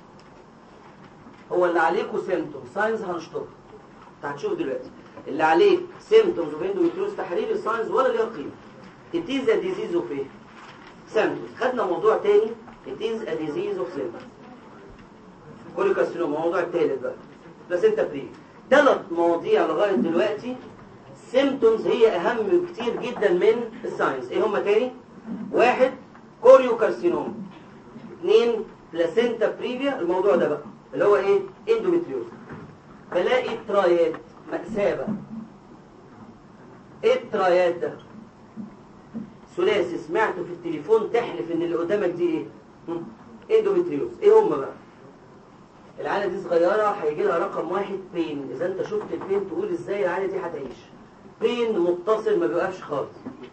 هو اللي عليكوا سيمتوم ساينز هنشطبها انت هتشوف دلوقتي اللي عليك سيمتومز اوف اندوميتريوز تحرير الساينز ولا ليها قيمه it is a disease of ايه سيمتومز خدنا موضوع تاني it is a disease of symptoms كوليكاستينوما الموضوع التالت بقى بس انت بري ثلاث مواضيع لغايه دلوقتي سيمتومز هي اهم كتير جدا من الساينس ايه هما تاني واحد كوريو كارسينوما اثنين بلاسينتا بريفيا الموضوع ده بقى اللي هو ايه اندوميتريوز بلاقي الترايات مأساة بقى ايه الترايات ده ثلاثي سمعته في التليفون تحلف ان اللي قدامك دي ايه هم؟ اندوميتريوز ايه هم بقى العينه دي صغيره هيجي لها رقم واحد بين اذا انت شفت البين تقول ازاي العينه دي هتعيش بين متصل ما بيوقفش خالص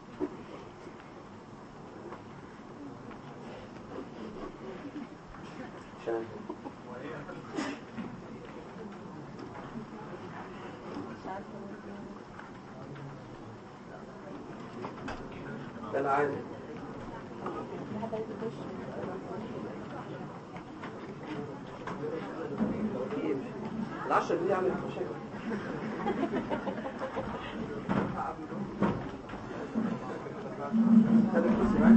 عشان ده العادي العشرة دي عملت مشاكل هذا الكرسي معاك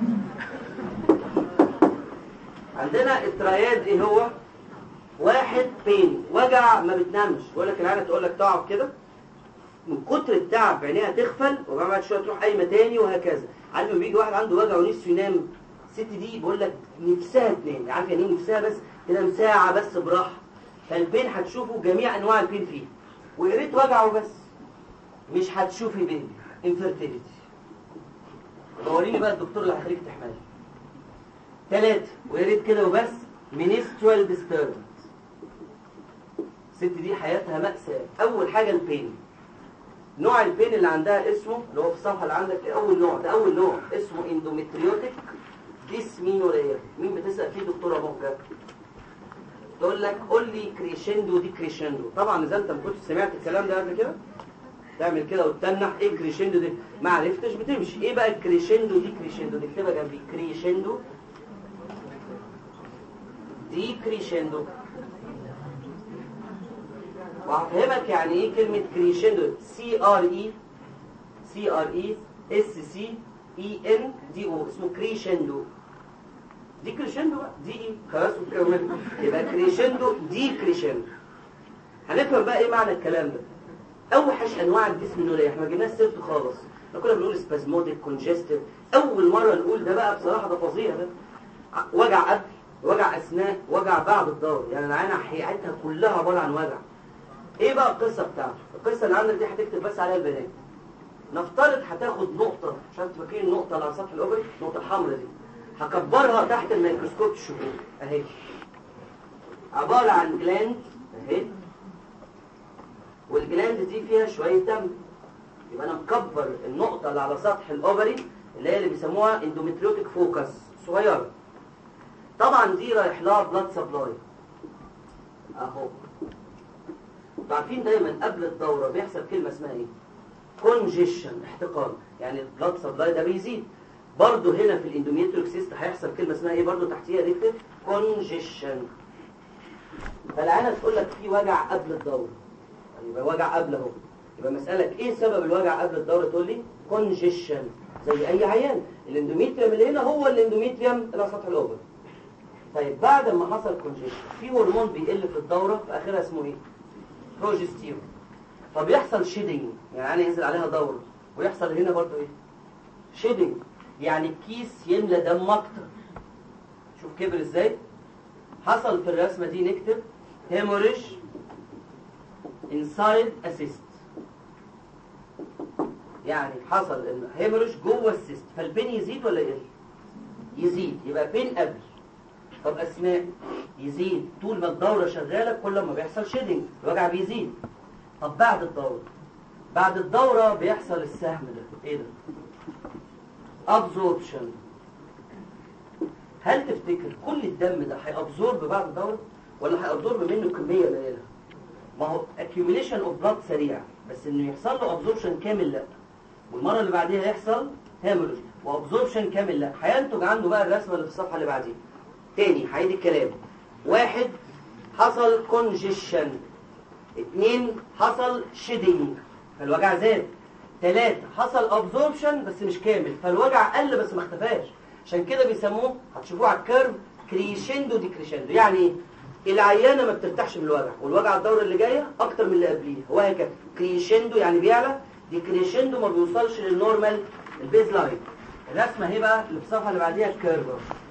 عندنا التراياد ايه هو واحد بين وجع ما بتنامش بقول لك العينه تقول لك تقعد كده من كتر التعب عينيها تغفل وبعد شويه تروح قايمه تاني وهكذا عارف لما بيجي واحد عنده وجع ونفسه ينام الست دي بقول لك نفسها تنام عارف يعني ايه نفسها بس تنام ساعه بس براحه فالبين هتشوفوا جميع انواع البين فيه ويا ريت وجعه بس مش هتشوفي بين انفيرتيليتي دوريني بقى الدكتور اللي هيخليك تحملي ثلاثة ويا ريت كده وبس منسترال ديستربنس الست دي حياتها مأساة أول حاجة البين نوع البين اللي عندها اسمه اللي هو في الصفحة اللي عندك أول نوع ده أول نوع اسمه اندومتريوتيك ديسمينوريا مين بتسأل فيه دكتورة مهجة تقول لك قول لي كريشندو دي كريشندو طبعا إذا أنت ما كنتش سمعت الكلام ده قبل كده تعمل كده وتتنح ايه كريشندو دي ما عرفتش بتمشي ايه بقى الكريشندو دي كريشندو نكتبها جنبي كريشندو دي كريشندو وهفهمك يعني ايه كلمة كريشندو سي ار اي سي ار اي اس سي اي ان دي او اسمه كريشندو دي كريشندو بقى دي ايه خلاص وتكمل يبقى كريشندو دي كريشندو هنفهم بقى ايه معنى الكلام ده اوحش انواع الديسمينوريا احنا ما جبناش سيرته خالص احنا كنا بنقول سبازموديك كونجستيف اول مره نقول ده بقى بصراحه ده فظيع ده ع- وجع قبل وجع اثناء وجع بعد الدور يعني العينه حقيقتها كلها عباره عن وجع ايه بقى القصه بتاعته القصه اللي عندك دي هتكتب بس عليها البنات نفترض هتاخد نقطه مش عارف فاكرين النقطه اللي على سطح الاوبري النقطه الحمراء دي هكبرها تحت الميكروسكوب تشوفوها اهي عباره عن جلاند اهي والجلاند دي فيها شويه دم يبقى انا مكبر النقطه اللي على سطح الاوفري اللي هي اللي بيسموها اندوميتريوتيك فوكس صغيره طبعا دي رايح لها بلاد سبلاي اهو انتوا عارفين دايما قبل الدوره بيحصل كلمه اسمها ايه كونجيشن احتقان يعني البلاد سبلاي ده بيزيد برضه هنا في الاندوميتريوك سيست هيحصل كلمه اسمها ايه برضه تحتيها نكتب كونجيشن فالعينه تقول لك في وجع قبل الدوره يعني يبقى وجع قبل اهو يبقى مسألك ايه سبب الوجع قبل الدورة تقول لي كونجيشن زي اي عيان الاندوميتريوم اللي هنا هو الاندوميتريوم اللي على سطح الاوفر طيب بعد ما حصل كونجيشن في هرمون بيقل في الدورة في اخرها اسمه ايه بروجستيرون فبيحصل شيدنج يعني ينزل عليها دورة ويحصل هنا برضو ايه شيدنج يعني الكيس يملى دم اكتر شوف كبر ازاي حصل في الرسمة دي نكتب هيموريج inside assist يعني حصل الهيموريج جوه السيست فالبين يزيد ولا يقل يزيد يبقى بين قبل طب اسماء يزيد طول ما الدوره شغاله كل ما بيحصل شيدنج الوجع بيزيد طب بعد الدوره بعد الدوره بيحصل السهم ده ايه ده ابزوربشن هل تفتكر كل الدم ده هيابزورب بعد الدوره ولا هيابزورب منه كميه قليله ما هو accumulation of blood سريع بس انه يحصل له absorption كامل لا والمره اللي بعديها يحصل hemorrhage وابزوربشن كامل لا هينتج عنده بقى الرسمه اللي في الصفحه اللي بعديها تاني هعيد الكلام واحد حصل congestion اتنين حصل shedding فالوجع زاد تلاتة حصل absorption بس مش كامل فالوجع قل بس ما اختفاش عشان كده بيسموه هتشوفوه على الكيرف كريشندو ديكريشندو يعني ايه العيانه ما بترتاحش من الوجع والوجع الدوره اللي جايه اكتر من اللي قبليها وهكذا كريشندو يعني بيعلى دي كريشندو ما بيوصلش للنورمال البيز لاين الرسمه اهي بقى اللي في الصفحه اللي بعديها الكيرف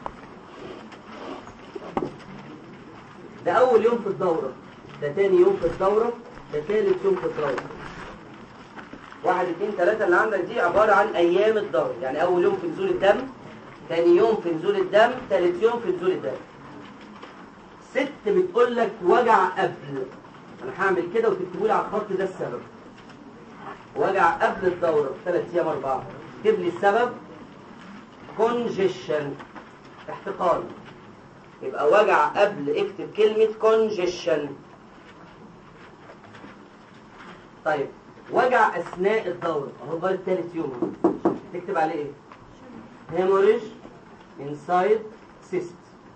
ده اول يوم في الدوره ده تاني يوم في الدوره ده تالت يوم في الدوره واحد اتنين تلاتة اللي عندك دي عبارة عن أيام الدورة يعني أول يوم في نزول الدم تاني يوم في نزول الدم تالت يوم في نزول الدم ست بتقول لك وجع قبل أنا هعمل كده وتكتبوا لي على الخط ده السبب وجع قبل الدورة ثلاث أيام أربعة اكتب لي السبب كونجيشن احتقان يبقى وجع قبل اكتب كلمة كونجيشن طيب وجع اثناء الدوره اهو بقى الثالث يوم اهو. تكتب عليه ايه هيموريج انسايد سيست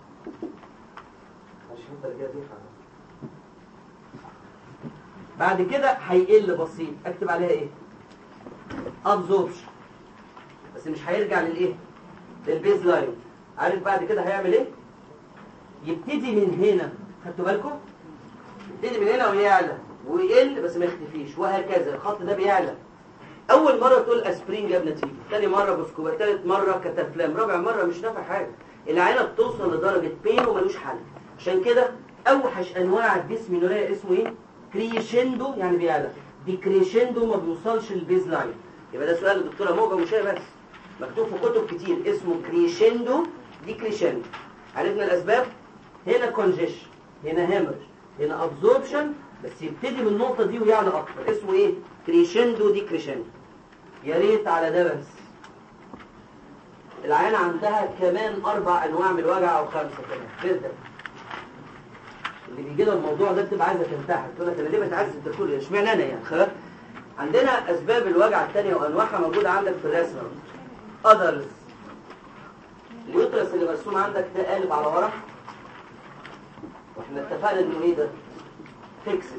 بعد كده هيقل بسيط اكتب عليها ايه ابزوربشن بس مش هيرجع للايه للبيز لاين عارف بعد كده هيعمل ايه يبتدي من هنا خدتوا بالكم يبتدي من هنا ويعلى ويقل بس ما يختفيش وهكذا الخط ده بيعلى اول مره تقول اسبرين جاب نتيجه ثاني مره بوسكوبا ثالث مره كتافلام رابع مره مش نافع حاجه العينه بتوصل لدرجه بين وملوش حل عشان كده اوحش انواع الديسمينوريا اسمه ايه كريشندو يعني بيعلى ديكريشندو ما بيوصلش للبيز لاين يبقى ده سؤال الدكتوره موجه ومش هي بس مكتوب في كتب كتير اسمه كريشندو ديكريشندو عرفنا الاسباب هنا كونجيشن هنا هيمرج هنا ابزوربشن بس يبتدي من النقطة دي ويعلى أكتر اسمه إيه؟ كريشندو دي كريشندو يا ريت على ده بس العيانة عندها كمان أربع أنواع من الوجع أو خمسة كمان غير ده اللي بيجي لها الموضوع ده بتبقى عايزة تنتحر تقول لك أنا ليه بتعذب ده كله اشمعنى أنا يعني خلاص عندنا أسباب الوجع التانية وأنواعها موجودة عندك في الرسمة أذرز اليوترس اللي مرسوم عندك ده قالب على ورا واحنا اتفقنا انه ايه ده فيكسد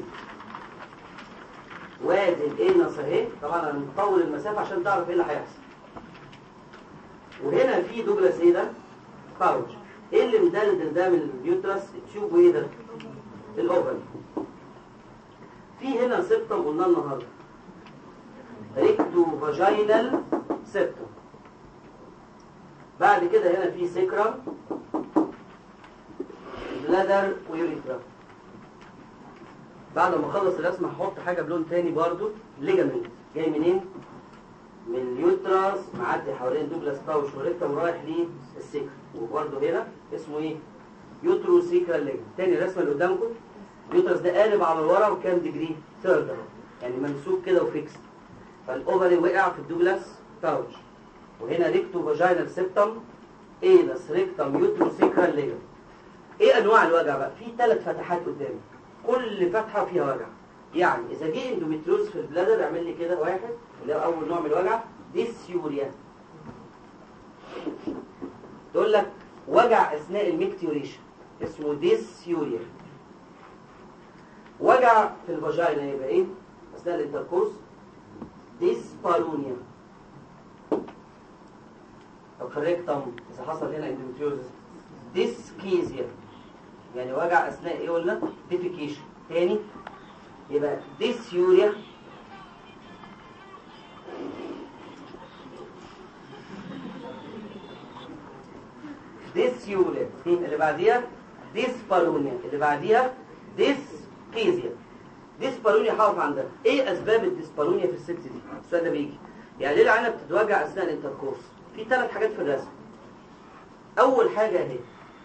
وادي الانس اهي طبعا انا مطول المسافه عشان تعرف ايه اللي هيحصل وهنا في دوجلاس ايه ده باوج ايه اللي مدلدل ده من اليوترس تشوفوا ايه ده الاوفن في هنا سبتم قلنا النهارده ريكتو فاجينال سبتم بعد كده هنا في سكرم بلادر ويوريثرا بعد ما اخلص الرسمه هحط حاجه بلون تاني برضو ليجامنت جاي منين من اليوتراس معدي حوالين دوجلاس باوش وريكتم رايح للسكر وبرضه هنا اسمه ايه يوترو سيكرال ليجمنت تاني الرسمه اللي قدامكم اليوترس ده قالب على الورا وكام ديجري ثيرد اهو يعني ممسوك كده وفيكس فالاوفري وقع في الدوجلاس باوش وهنا ريكتو فاجينال سيبتم ايلس ريكتم يوترو سيكرال ليجمنت ايه انواع الوجع بقى في ثلاث فتحات قدامي كل فتحه فيها وجع يعني اذا جه اندوميتريوز في البلادر اعمل لي كده واحد اللي هو اول نوع من الوجع ديسيوريا تقول لك وجع اثناء الميكتيوريشن اسمه ديسيوريا وجع في الفاجينا يبقى ايه اثناء الانتركورس ديسبارونيا طب في الريكتم اذا حصل هنا اندوميتريوزس ديسكيزيا يعني وجع اثناء ايه قلنا ديفيكيشن تاني يبقى ديسيوريا ديسيوريا اللي بعديها ديسبارونيا اللي بعديها ديسكيزيا ديسبارونيا هقف عندها ايه اسباب الديسبارونيا في الست دي السؤال ده بيجي يعني ليه العينه بتتوجع اثناء الانتركورس في ثلاث حاجات في الرسم اول حاجه اهي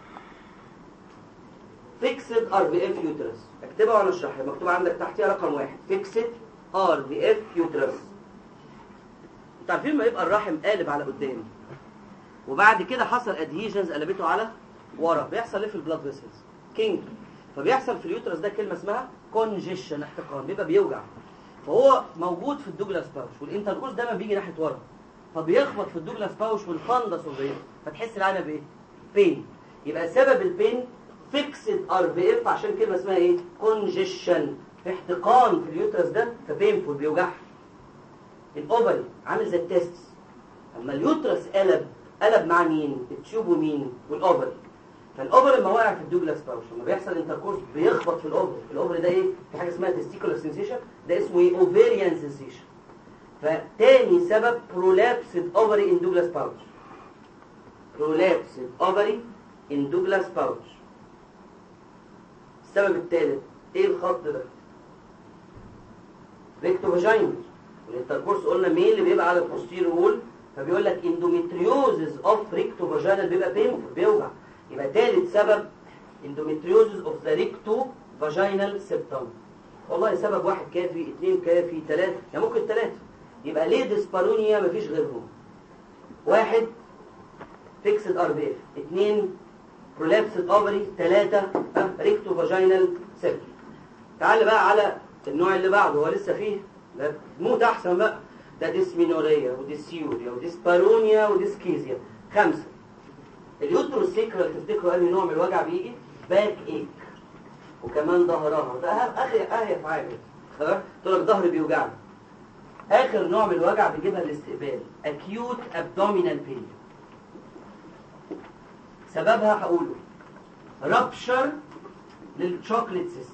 فيكسد ار بي اف يوترس اكتبها وانا اشرحها مكتوب عندك تحتيها رقم واحد فيكسد ار بي اف يوترس انتوا عارفين ما يبقى الرحم قالب على قدام وبعد كده حصل ادهيجنز قلبته على ورا بيحصل ايه في البلاد فيسلز كينج فبيحصل في اليوترس ده كلمه اسمها كونجيشن احتقان بيبقى بيوجع فهو موجود في الدوجلاس باوش والانتركورس دايما بيجي ناحيه ورا فبيخبط في الدوجلاس باوش والفندس وبيه فتحس العينه بايه بين يبقى سبب البين فيكسد ار بي اف عشان كلمه اسمها ايه كونجيشن احتقان في اليوترس ده فبينفول بيوجعها الاوفري عامل زي التستس اما اليوترس قلب قلب مع مين التيوب ومين والاوفري فالاوفري لما وقع في الدوجلاس باوش لما بيحصل انتركورس بيخبط في الاوفري الاوفري ده ايه في حاجه اسمها تستيكولار سنسيشن ده اسمه ايه اوفيريان سنسيشن فتاني سبب prolapsed ovary in Douglas pouch prolapsed ovary in Douglas pouch السبب الثالث ايه الخط ده ريكتو فاجينا والانتركورس قلنا مين اللي بيبقى على البوستيريور وول فبيقول لك اندوميتريوزز اوف ريكتو فاجينال بيبقى بينفول بيوجع يبقى ثالث سبب اندوميتريوزز اوف ذا ريكتو فاجينال سيبتم والله سبب واحد كافي اثنين كافي ثلاثة يعني ممكن ثلاثة يبقى ليه ديسبارونيا مفيش غيرهم واحد فيكسد ار بي اف اثنين برولابسد اوفري ثلاثة ريكتو فاجينال سيركل تعال بقى على النوع اللي بعده هو لسه فيه ده موت احسن بقى ده ديسمينوريا وديسيوريا وديسبارونيا وديسكيزيا خمسة اليوتروس سيكرال تفتكروا انهي نوع من الوجع بيجي باك ايك وكمان ظهرها ده اهم اخي اهيف حاجه خلاص تقول لك ظهري بيوجعني اخر نوع من الوجع بيجيبها الاستقبال acute abdominal pain سببها هقوله رابشر للشوكليت سيست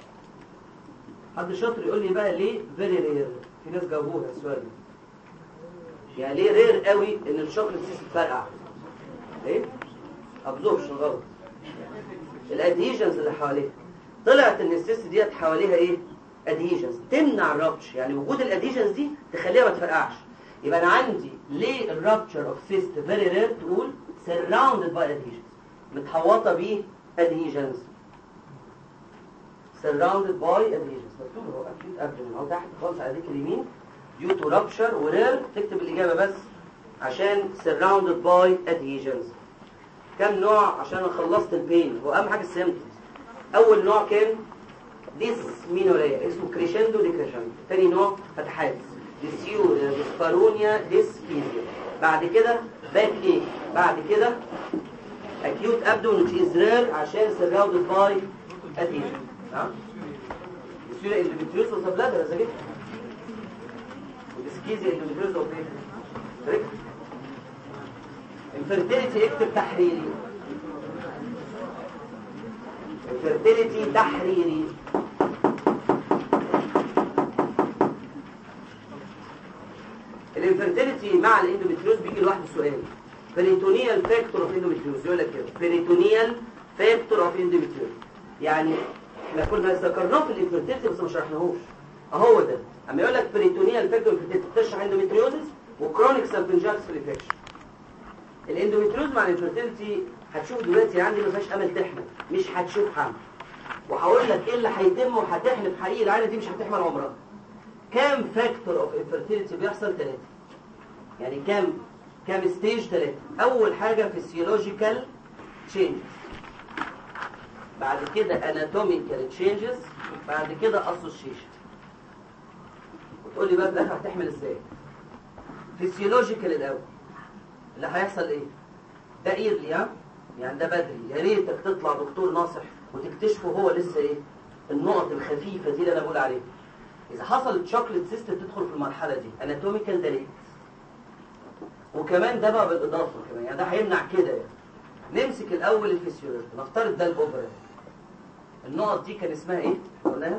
حد شاطر يقول لي بقى ليه فيري رير في ناس جاوبوها السؤال ده يعني ليه رير قوي ان الشوكليت سيست تفرقع ليه ابزوربشن غلط الادهيجنز اللي حواليها طلعت ان السيست ديت حواليها ايه ادهيجنز تمنع الرابتش يعني وجود الادهيجنز دي تخليها ما تفرقعش يبقى انا عندي ليه الرابتشر اوف سيست فيري رير تقول surrounded by adhesions متحوطه ب adhesions surrounded by adhesions مكتوب هو اكيد قبل من اهو تحت خالص على ذيك اليمين due to rupture ورير تكتب الاجابه بس عشان surrounded by adhesions كم نوع عشان انا خلصت البين هو اهم حاجه السيمتومز اول نوع كان ديسمينوريا اسمه كريشندو دي كريشندو تاني نوع فتحات ديسيوريا ديسبارونيا ديسكيزيا بعد كده باك ايه بعد كده acute abdomen which is rare عشان surrounded by adhesion تمام ديسيوريا اندوميتريوس وسبلادر زي كده وديسكيزيا اندوميتريوس اوف ايه infertility اكتب تحريري فيرتيليتي تحريري الانفيرتيليتي مع الاندوميتريوز بيجي لوحده سؤال بريتونيال فاكتور اوف اندوميتريوز يقول لك كده بريتونيال فاكتور اوف اندوميتريوز يعني احنا كنا ذكرناه في الانفيرتيليتي بس ما شرحناهوش اهو ده اما يقول لك بريتونيال فاكتور بتشرح اندوميتريوزس وكرونيك سالفنجاتس في الانفكشن الاندوميتريوز مع الانفيرتيليتي هتشوف دلوقتي عندي ما فيهاش امل تحمل مش هتشوف حمل وهقول لك ايه اللي هيتم وهتحلف حقيقي العيله دي مش هتحمل عمرها كام فاكتور اوف انفيرتيليتي بيحصل ثلاثه يعني كام كام ستيج ثلاثه اول حاجه فيسيولوجيكال تشينجز بعد كده اناتوميكال تشينجز بعد كده اسوشيشن وتقول لي بقى في الاخر هتحمل ازاي فيسيولوجيكال الاول اللي هيحصل ايه ده ايرلي ها يعني ده بدري يا ريتك تطلع دكتور ناصح وتكتشفه هو لسه ايه النقط الخفيفه دي اللي انا بقول عليها اذا حصلت شوكليت سيست تدخل في المرحله دي اناتوميكال ده ليه وكمان ده بقى بالاضافه كمان يعني ده هيمنع كده يعني نمسك الاول الفسيولوجي نفترض ده الاوبرا النقط دي كان اسمها ايه قلناها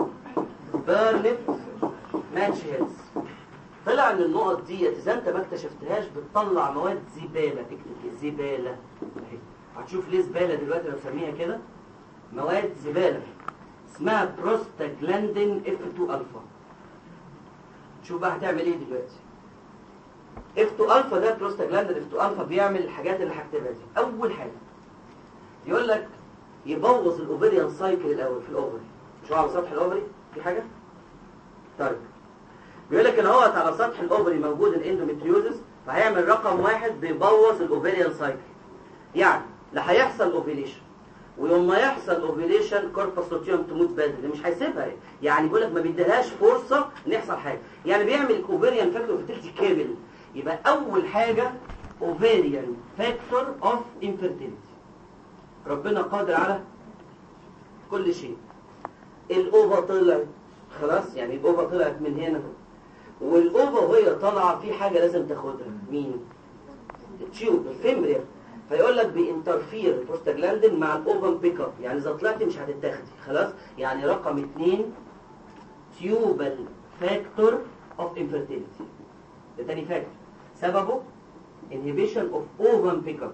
بيرنت ماتش هيلز طلع ان النقط دي اذا انت ما اكتشفتهاش بتطلع مواد زباله اكتب كده زباله اهي هتشوف ليه زباله دلوقتي انا بسميها كده مواد زباله اسمها بروستاجلاندين اف 2 الفا شوف بقى هتعمل ايه دلوقتي اف 2 الفا ده بروستاجلاندين اف 2 الفا بيعمل الحاجات اللي هكتبها دي اول حاجه يقول لك يبوظ الاوفريان سايكل الاول في الاوفري مش هو على سطح الاوفري في حاجه طيب بيقول لك ان هو على سطح الاوفري موجود الاندوميتريوزس فهيعمل رقم واحد بيبوظ الاوفريان سايكل يعني لا هيحصل اوفيليشن ويوم ما يحصل اوفيليشن كوربس لوتيوم تموت بدري مش هيسيبها يعني بيقول لك ما بيديهاش فرصه ان يحصل حاجه يعني بيعمل اوفيريان فاكتور فيرتيلتي كامل يبقى اول حاجه اوفيريان فاكتور اوف انفيرتيلتي ربنا قادر على كل شيء الاوفا طلعت خلاص يعني الاوفا طلعت من هنا والاوفا وهي طالعه في حاجه لازم تاخدها مين التيوب الفيمبريا فيقول لك بينترفير البروستاجلاندين مع الاوفن بيك اب يعني اذا طلعتي مش هتتاخدي خلاص يعني رقم اثنين تيوبال فاكتور اوف انفيرتيليتي ده تاني فاكتور سببه inhibition of ovum pickup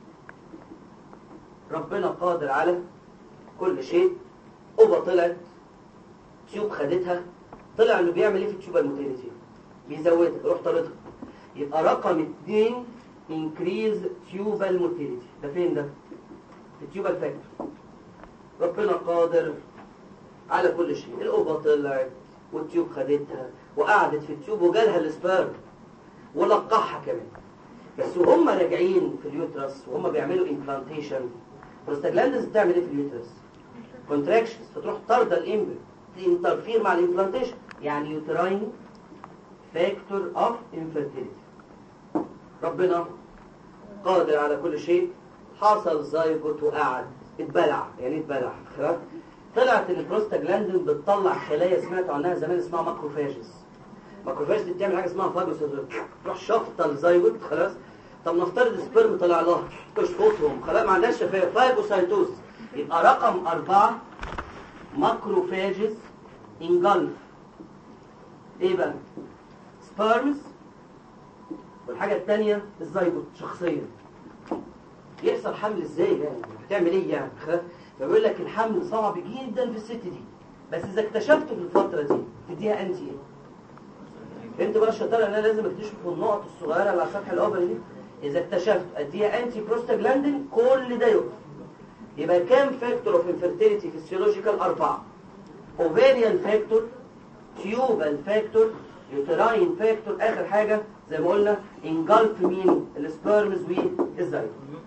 ربنا قادر على كل شيء اوفا طلعت تيوب خدتها طلع انه بيعمل ايه في التيوب الموتيليتي بيزودها يروح طاردها يبقى رقم اثنين increase tubal motility ده فين ده في التيوبال فاكتور ربنا قادر على كل شيء الاوفا طلعت والتيوب خدتها وقعدت في التيوب وجالها السبيرم ولقحها كمان بس وهم راجعين في اليوترس وهم بيعملوا امبلانتيشن بروستاجلاندز بتعمل ايه في اليوترس كونتراكشنز فتروح طارده الامبل تنترفير مع الامبلانتيشن يعني يوتراين فاكتور اوف انفيرتيليتي ربنا قادر على كل شيء حصل زيجوت وقعد اتبلع يعني اتبلع خلاص طلعت ان البروستاجلاندين بتطلع خلايا سمعت عنها زمان اسمها ماكروفاجز ماكروفاج دي بتعمل حاجه اسمها فاجوسيتوز تروح شفطه الزيجوت خلاص طب نفترض سبرم طلع لها تشفطهم خلاص ما عندهاش شفايف فاجوسيتوز يبقى رقم أربعة ماكروفاجز انجلف ايه بقى سبرمز والحاجة الثانية الزيجوت شخصيا يحصل حمل ازاي يعني هتعمل ايه يعني فبيقول لك الحمل صعب جدا في الست دي بس اذا اكتشفته في الفترة دي تديها انت ايه انت بقى الشطاره ان انا لازم اكتشف النقط الصغيره اللي على سطح الاوفري دي اذا اكتشفت اديها انتي بروستاجلاندين كل ده يقف يبقى كام فاكتور اوف انفيرتيليتي فيسيولوجيكال اربعه اوفيريان فاكتور تيوبال فاكتور يوتراين فاكتور اخر حاجه زي ما قلنا انجلف مين السبيرمز والزايد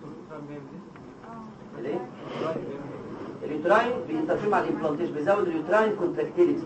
الايه اليوتراين بينترفير مع الامبلانتيشن بيزود اليوتراين كونتراكتيليتي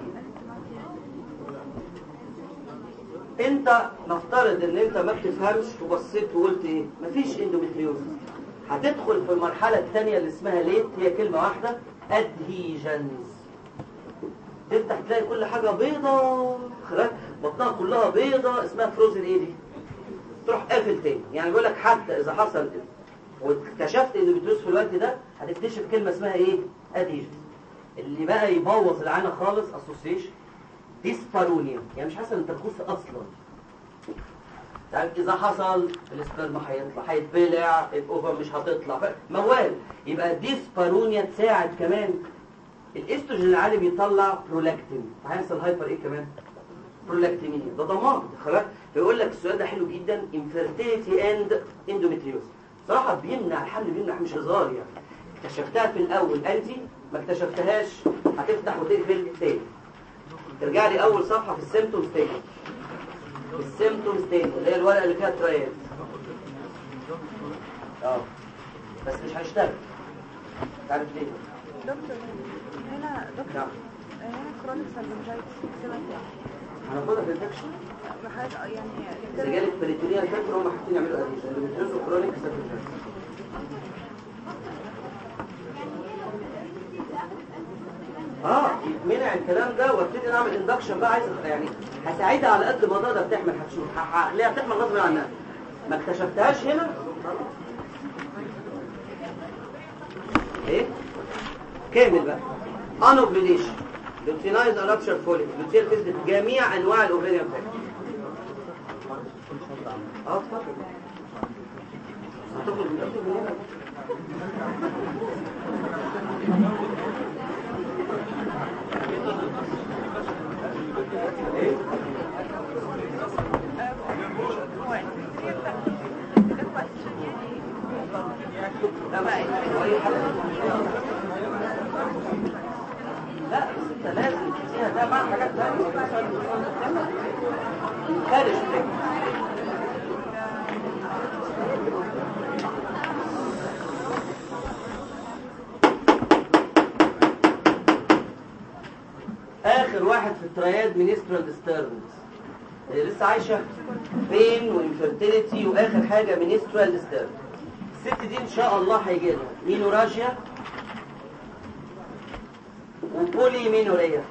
انت نفترض ان انت ما بتفهمش وبصيت وقلت ايه مفيش اندوميتريوزس هتدخل في المرحلة الثانية اللي اسمها ليت هي كلمة واحدة ادهيجنز تفتح تلاقي كل حاجة بيضة خلاص بطنها كلها بيضة اسمها فروزن ايه دي تروح قافل تاني يعني بيقول لك حتى اذا حصل واكتشفت اندوميتريوز في الوقت ده هتكتشف كلمه اسمها ايه اديجنز اللي بقى يبوظ العانه خالص اسوسيشن ديسبارونيا يعني مش حاسه ان الترخيص اصلا يعني اذا حصل السبرم هيطلع هيتبلع الاوفر مش هتطلع ف- موال يبقى ديسبارونيا تساعد كمان الاستروجين العالي بيطلع برولاكتين فهيحصل هايبر ايه كمان برولاكتيمينيا ده ضمان خلاص فيقول لك السؤال ده حلو جدا انفيرتيليتي اند اندوميتريوز صراحه بيمنع الحمل بيمنع مش هزار يعني اكتشفتها في الاول انت ما اكتشفتهاش هتفتح وتقفل تاني ترجع لي اول صفحه في السيمتومز تاني السيمتومز تاني اللي هي الورقه اللي فيها ترايات اه بس مش هيشتغل مش عارف ليه دكتور هنا دكتور نعم هنا كرونيك سالمنجايتس سمعت هناخدها في الانفكشن بحاجة يعني اذا جالك بريتونيا الفكر هم حاطين يعملوا اديشن اللي بيدرسوا كرونيك سيرفيس اه يتمنع الكلام ده وابتدي نعمل اندكشن بقى عايز يعني هساعدها على قد ما تقدر تحمل هتشوف ه- هخليها تحمل غصب عنها ما اكتشفتهاش هنا ايه كامل بقى انوبليشن لوتينايز ارابشر فوليك لوتيل فيزيت جميع انواع الاوفيريان فاكتور اه اتفضل هتخرج من الأوضة من هنا ايه لا ما هو اي حاجه لا بس انت لازم تديها ده مع حاجات تانية خارج كده اخر واحد في الترياد منسترال ديستربنس هي لسه عايشه بين وانفيرتيليتي واخر حاجه منسترال ديستربنس الست دي ان شاء الله هيجي لها مينوراجيا وبولي مينوريا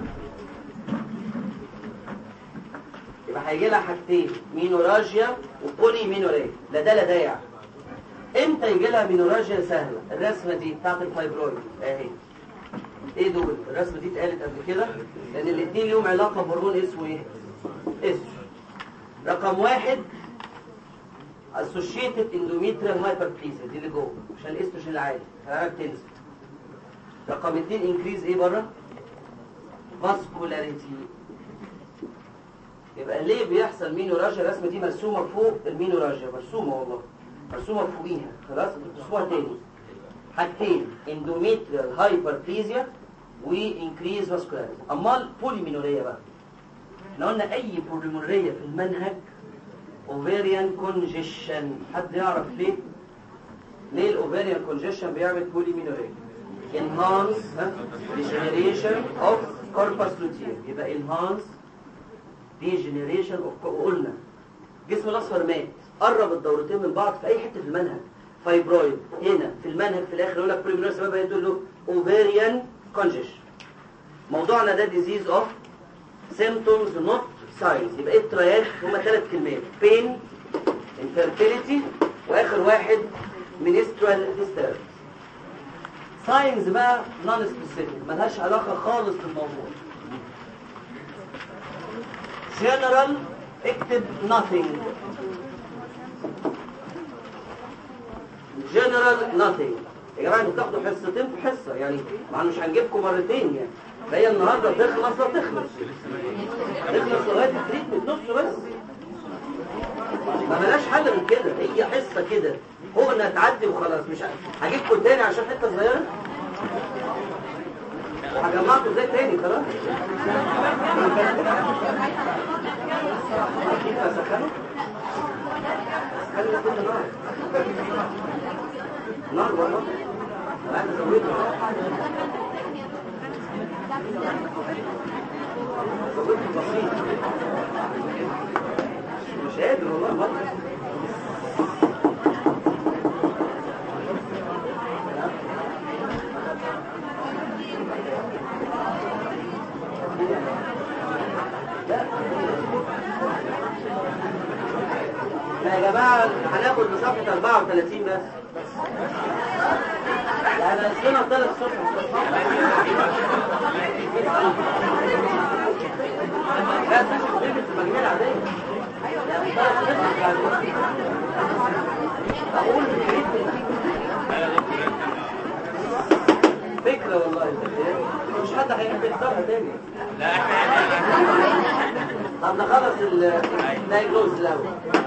يبقى هيجي لها حاجتين مينوراجيا وبولي مينوريا لا ده لا ده يعني امتى يجي لها مينوراجيا سهله الرسمه دي بتاعت الفايبرويد اهي ايه دول الرسمه دي اتقالت قبل كده لان الاثنين ليهم علاقه بهرمون اسمه ايه اسمه رقم واحد associated endometrial hyperplasia دي اللي جوه عشان الاستروجين العالي الحراره بتنزل رقم اتنين انكريز ايه بره فاسكولاريتي يبقى ليه بيحصل مينوراجيا الرسمه دي مرسومه فوق المينوراجيا مرسومه والله مرسومه فوقيها خلاص ترسموها تاني حاجتين اندوميتريال هايبربليزيا وانكريز فاسكولاريتي امال بوليمينوريا بقى احنا قلنا اي بوليمينوريا في المنهج اوفيريان كونجيشن حد يعرف ليه ليه الاوفيريان كونجيشن بيعمل بوليمينوريا enhance ها degeneration of corpus luteum يبقى enhance degeneration of وقلنا جسم الاصفر مات قرب الدورتين من بعض في اي حته في المنهج فايبرويد هنا في المنهج في الاخر يقول لك بريمينور سبب يدل له اوفيريان كونجيشن موضوعنا ده ديزيز اوف symptoms not signs يبقى ايه التريات هما ثلاث كلمات pain infertility واخر واحد menstrual disturbance ساينز بقى نون سبيسيفيك ملهاش علاقه خالص بالموضوع جنرال اكتب nothing جنرال nothing يا جماعه انتوا بتاخدوا حصتين في حصه يعني ما مش هنجيبكم مرتين يعني فهي النهارده تخلص لا تخلص تخلص لغايه التريتمنت نص بس ما بلاش حل من كده هي حصه كده هو تعدي وخلاص مش ه- هجيبكم تاني عشان حته صغيره هجمعكم ازاي تاني خلاص كيف اسخنه خلي كل نار نار والله لا انا زودته زودته بسيط مش قادر والله مرة لا يا جماعة هناخد بصفحة 34 بس يا انا السنه ثلاث الصبح لا تشوف بيبي في المجموعه العاديه يعني ثلاث الصبح يعني. اقول فكره والله مش حد هيحب يختارها تاني طب نخلص الدايجنوز الاول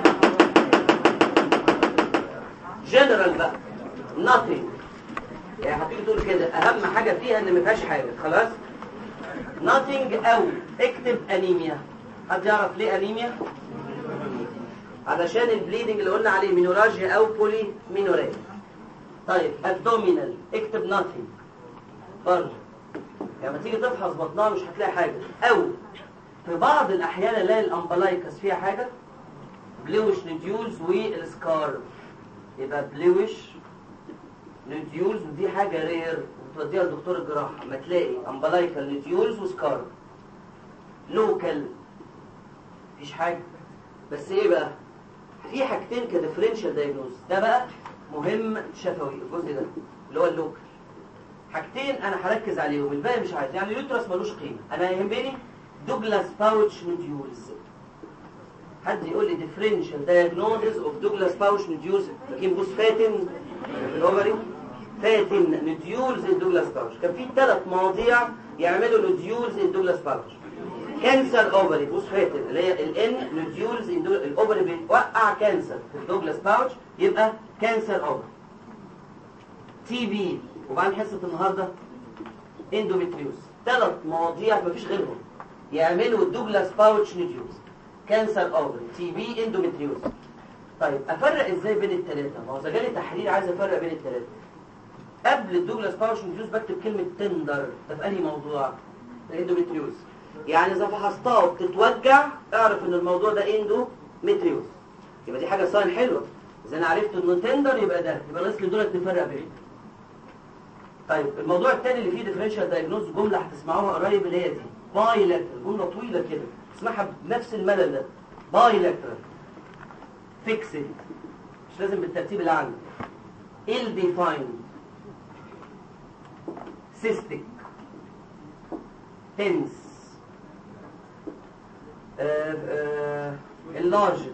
جنرال بقى nothing يعني هتيجي تقول كده اهم حاجه فيها ان ما فيهاش حاجه خلاص nothing او اكتب انيميا حد يعرف ليه انيميا علشان البليدنج اللي قلنا عليه مينوراجيا او بولي مينوريا طيب ابدومينال اكتب nothing برضه يعني لما تيجي تفحص بطنها مش هتلاقي حاجه او في بعض الاحيان الاقي الامبلايكس فيها حاجه بلوش نديولز والسكار يبقى بلوش نديولز ودي حاجه رير وتوديها لدكتور الجراحه اما تلاقي امبلايكال نديولز وسكار لوكال مفيش حاجه بس ايه بقى في حاجتين كديفرنشال دايجنوز ده بقى مهم شفوي الجزء ده اللي هو اللوكال حاجتين انا هركز عليهم الباقي مش عايز يعني اليوترس ملوش قيمه انا يهمني دوجلاس باوتش نديولز حد يقول لي differential diagnosis of Douglas pouch nodules لكن بص فاتن الاوفري فاتن نديولز in Douglas pouch كان في ثلاث مواضيع يعملوا نديولز in Douglas pouch كانسر اوفري بص فاتن اللي هي الان نديولز in Douglas- الاوفري بيوقع كانسر في الدوجلاس باوتش يبقى كانسر اوفري تي بي وبعدين حصه النهارده اندوميتريوس ثلاث مواضيع مفيش غيرهم يعملوا الدوجلاس باوتش نديولز كانسر اوفري تي بي اندوميتريوس طيب افرق ازاي بين الثلاثه ما هو اذا جالي تحليل عايز افرق بين الثلاثه قبل الدوجلاس باوتش نديولز بكتب كلمه تندر ده في انهي موضوع الاندوميتريوز يعني اذا فحصتها وبتتوجع اعرف ان الموضوع ده اندوميتريوز يبقى دي حاجه صاين حلوه اذا انا عرفت انه تندر يبقى ده يبقى ناقص لي دولت نفرق بينهم طيب الموضوع الثاني اللي فيه ديفرنشال دايجنوز جمله هتسمعوها قريب اللي هي دي باي لاترال جمله طويله كده اسمعها بنفس الملل ده باي لاترال فيكسد مش لازم بالترتيب اللي عندك ال ديفايند سيستيك تنس enlarged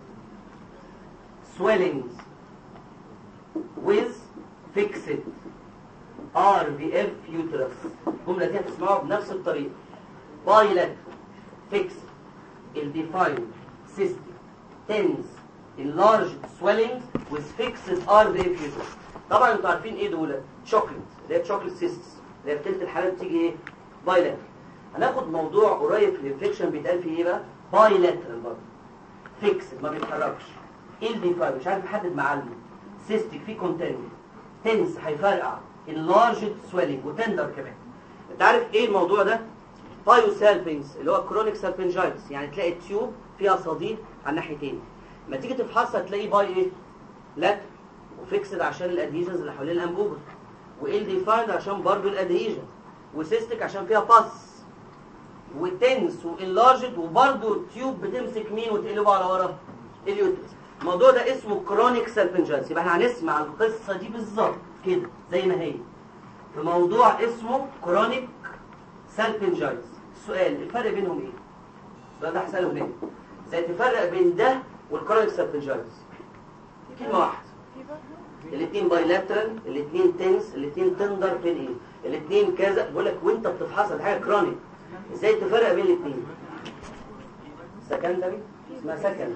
swellings with fixed RVF uterus الجملة دي هتسمعوها بنفس الطريقة بايلات فيكس الديفاين cystic tense enlarged swellings with fixed RVF uterus طبعا انتوا عارفين ايه دول شوكليت اللي هي شوكليت سيستس اللي هي في تلت الحالات بتيجي ايه بايلات هناخد موضوع قريب في الانفكشن بيتقال فيه ايه بقى بايلاترال برضه فيكس ما بيتحركش ايه الديفاين مش عارف احدد معالمه سيستيك في كونتينيو تنس هيفرقع enlarged swelling وتندر كمان انت عارف ايه الموضوع ده بايوسالفينجز اللي هو كرونيك سالفنجايتس يعني تلاقي تيوب فيها صديد على الناحيتين لما تيجي تفحصها تلاقي باي ايه لا وفيكسد عشان الادهيجنز اللي حوالين الانبوبه وال ديفايند عشان برضو الادهيجن وسيستيك عشان فيها باس وتنس وانلارجد وبرضو التيوب بتمسك مين وتقلبه على ورا اليوترس الموضوع ده اسمه كرونيك سالفنجايتس يبقى احنا هنسمع القصه دي بالظبط كده زي ما هي في موضوع اسمه كرونيك سالفنجايتس السؤال الفرق بينهم ايه السؤال ده هساله ليه ازاي تفرق بين ده والكرونيك سالفنجايتس كلمه واحده الاثنين بايلاترال الاثنين تنس الاثنين تندر فين ايه الاثنين كذا بقول لك وانت بتفحصها دي حاجه كرونيك ازاي تفرق بين الاثنين سكندري اسمها سكن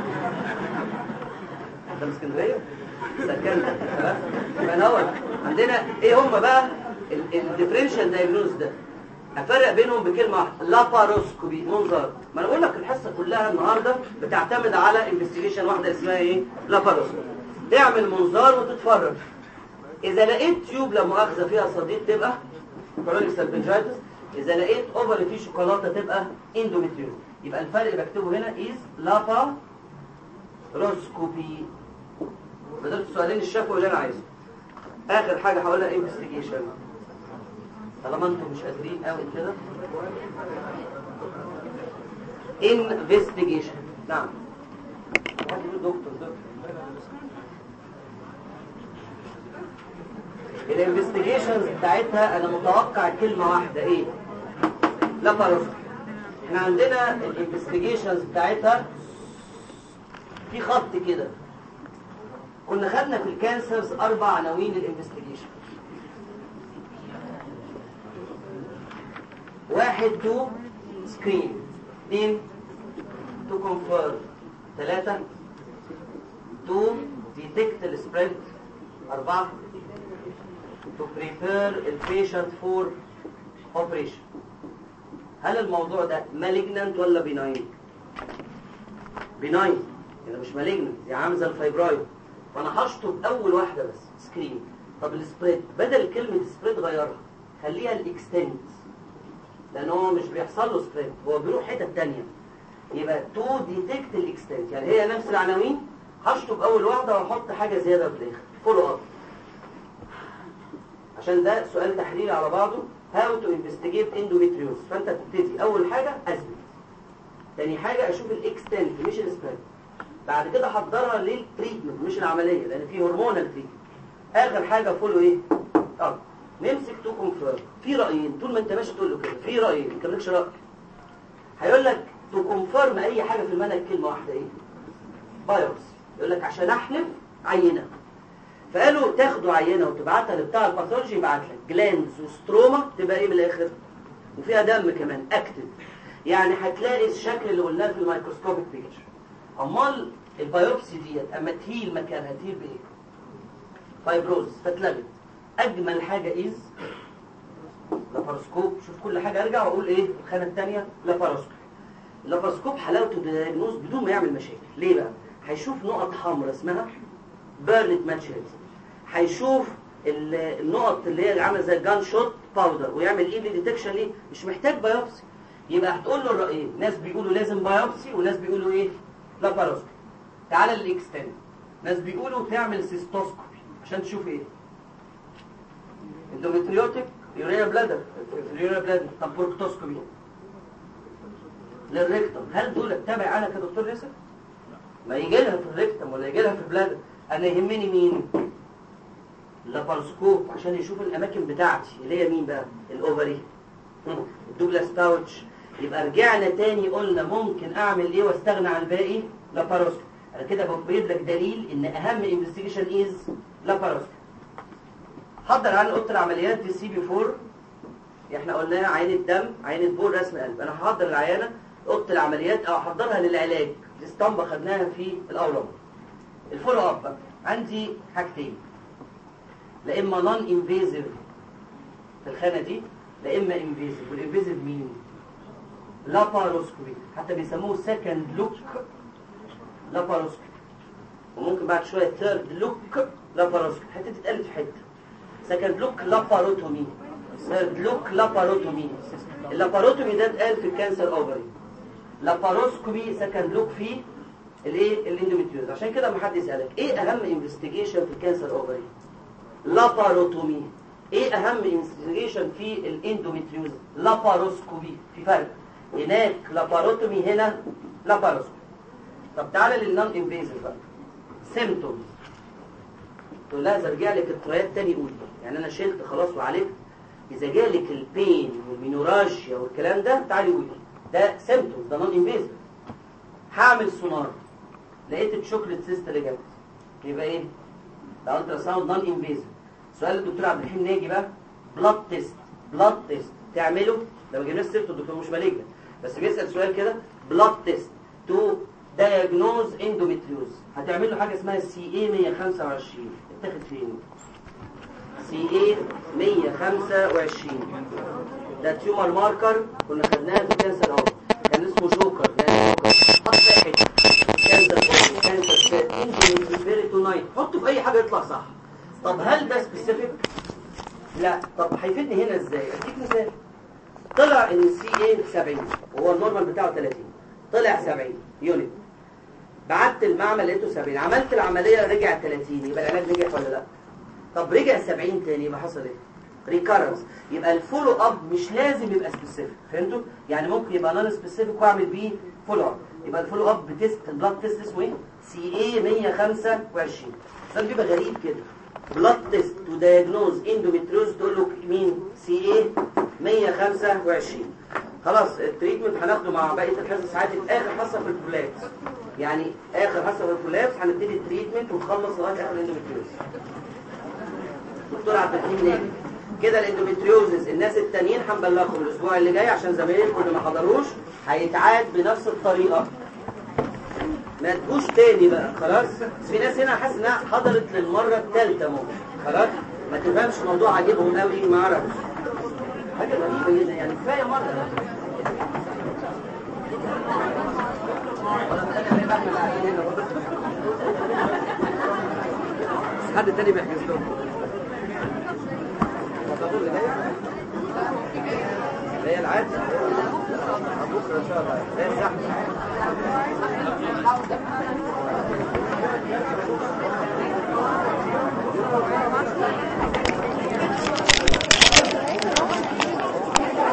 انت من اسكندريه سكندري خلاص يبقى نور عندنا ايه هم بقى الديفرنشال دايجنوز ده افرق بينهم بكلمه واحده لاباروسكوبي منظار ما انا بقول لك الحصه كلها النهارده بتعتمد على انفستيجيشن واحده اسمها ايه لاباروسكوبي تعمل منظار وتتفرج اذا لقيت تيوب لا مؤاخذه فيها صديد تبقى كرونيك سالفنجايتس اذا لقيت اوفر فيه شوكولاته تبقى اندوميتريوز يبقى الفرق اللي بكتبه هنا از لاباروسكوبي بدل السؤالين الشفوي اللي انا عايزه اخر حاجه هقولها انفستيجيشن طالما انتم مش قادرين قوي كده انفستيجيشن نعم واحد يقول دكتور دكتور الانفستيجيشنز بتاعتها انا متوقع كلمه واحده ايه لاباروسكوبي احنا عندنا الانفستيجيشنز بتاعتها في خط كده كنا خدنا في الكانسرز اربع عناوين الانفستيجيشن واحد تو سكرين اثنين تو كونفيرم ثلاثة تو ديتكت السبريد أربعة to prepare البيشنت فور اوبريشن هل الموضوع ده malignant ولا benign؟ benign يعني مش malignant يعني عامل زي الفايبرويد فانا هشطب اول واحده بس سكرين طب السبريد بدل كلمه سبريد غيرها خليها الاكستنت لان هو مش بيحصل له سبريد هو بيروح حته تانية يبقى تو ديتكت الاكستنت يعني هي نفس العناوين هشطب اول واحده واحط حاجه زياده في الاخر فولو اب عشان ده سؤال تحليلي على بعضه هاو تو انفستيجيت اندوميتريوز فانت تبتدي اول حاجه اثبت تاني حاجه اشوف الاكستنت مش السبريد بعد كده احضرها للتريتمنت مش العمليه لان في هرمونال تريتمنت اخر حاجه فولو ايه اه نمسك تو كونفيرم في رايين طول ما انت ماشي تقول له كده في رايين انت مالكش راي هيقول لك تو كونفيرم اي حاجه في المنهج كلمه واحده ايه بايوبس يقول لك عشان احلف عينه فقالوا تاخدوا عينه وتبعتها لبتاع الباثولوجي يبعت لك جلاندز وستروما تبقى ايه بالاخر وفيها دم كمان اكتف يعني هتلاقي الشكل اللي قلناه في الميكروسكوبيك بيكتشر امال البيوبسي ديت اما تهيل مكانها تهيل بايه فايبروز فاتلغت اجمل حاجه از لاباروسكوب شوف كل حاجه ارجع واقول ايه الخانه الثانيه لاباروسكوب اللاباروسكوب حلاوته دياجنوز بدون ما يعمل مشاكل ليه بقى هيشوف نقط حمراء اسمها بيرنت ماتشرز هيشوف ال- النقط اللي هي عامله زي جان شوت باودر ويعمل ايه ديتكشن ليه مش محتاج بايوبسي يبقى هتقول له الرايين ناس بيقولوا لازم بايوبسي وناس بيقولوا ايه لاباروسكوبي تعالى للاكستند ناس بيقولوا تعمل سيستوسكوبي عشان تشوف ايه اندومتريوتيك يوريا بلادر يوريا بلادر طب بروكتوسكوبي للريكتم هل دول تابع انا كدكتور نسا ما يجي لها في الريكتم ولا يجي لها في البلادر انا يهمني مين لابارسكوب عشان يشوف الاماكن بتاعتي اللي هي مين بقى الاوفري الدوبلاس باوتش يبقى رجعنا تاني قلنا ممكن اعمل ايه واستغنى عن الباقي لاباروسكوب انا كده ببيض لك دليل ان اهم انفستيجيشن از لاباروسكوب حضر عن اوضه العمليات دي سي بي 4 احنا قلناها عينه دم عينه بول رسم قلب انا هحضر العيانه اوضه العمليات او احضرها للعلاج دي اسطمبه خدناها في الاولى الفولو اب بقى عندي حاجتين لا اما نون انفيزيف في الخانه دي لا اما انفيزيف والانفيزيف مين لاباروسكوبي حتى بيسموه سكند لوك لاباروسكوبي وممكن بعد شويه ثيرد لوك لاباروسكوبي حته تتقلب في حته سكند لوك لاباروتومي ثيرد لوك لاباروتومي اللاباروتومي ده اتقال في الكانسر اوفري لاباروسكوبي سكند لوك في الايه الاندوميتريوز عشان كده ما حد يسالك ايه اهم انفستيجيشن في الكانسر اوفري لاباروتومي ايه اهم انفستيجيشن في الاندوميتريوز لاباروسكوبي في فرق هناك لاباروتومي هنا لاباروسكوبي طب تعالى للنون انفيزيف بقى سيمتومز تقول لها اذا رجع لك القرايات تاني قول يعني انا شلت خلاص وعالجت اذا جالك البين والمينوراجيا والكلام ده تعالي قولي ده سيمتومز ده نون انفيزيف هعمل سونار لقيت الشوكليت سيست اللي جنبي يبقى ايه ده الترا ساوند نون انفيزيف سؤال الدكتور عبد الرحيم ناجي بقى بلاد تيست بلاد تيست تعمله لما جبنا سيرته الدكتور مش مالجنا بس بيسال سؤال كده بلاد تيست تو دايجنوز اندوميتريوز هتعمل له حاجه اسمها سي اي 125 اتاخد فين سي اي 125 ده تيومر ماركر كنا خدناها في كانسر اهو كان اسمه جوكر يعني جوكر حط في حته كانسر بودي كانسر فات اندوميتريوز حطه في اي حاجه يطلع صح طب هل ده سبيسيفيك لا طب هيفيدني هنا ازاي اديك مثال طلع ان السي اي 70 وهو النورمال بتاعه 30 طلع 70 يونت بعت المعمل لقيته 70 عملت العمليه رجع 30 يبقى العلاج نجح ولا لا طب رجع 70 تاني يبقى حصل ايه ريكارنس يبقى الفولو اب مش لازم يبقى سبيسيفيك فهمتوا يعني ممكن يبقى نون سبيسيفيك واعمل بيه فولو اب يبقى الفولو اب بتست البلاد تيست اسمه ايه سي اي 125 السؤال بيبقى غريب كده بلاد تيست تو دايجنوز اندوميتريوز تقول له مين سي ايه 125 خلاص التريتمنت هناخده مع بقيه الحصص عادي في اخر حصه في البولابس يعني اخر حصه في البولابس هنبتدي التريتمنت ونخلص لغايه اخر الاندوميتريوز دكتور عبد الحليم ناجي كده الاندوميتريوزز الناس التانيين هنبلغهم الاسبوع اللي جاي عشان زمايلكم اللي ما حضروش هيتعاد بنفس الطريقه ما تجوش تاني بقى خلاص بس في ناس هنا حاسس انها حضرت للمره الثالثه ممكن خلاص ما تفهمش موضوع عاجبهم قوي ما اعرفش حاجه غريبه جدا يعني كفايه مره بس حد تاني بيحجز لهم هي العادة بكره ان شاء الله هي الزحمه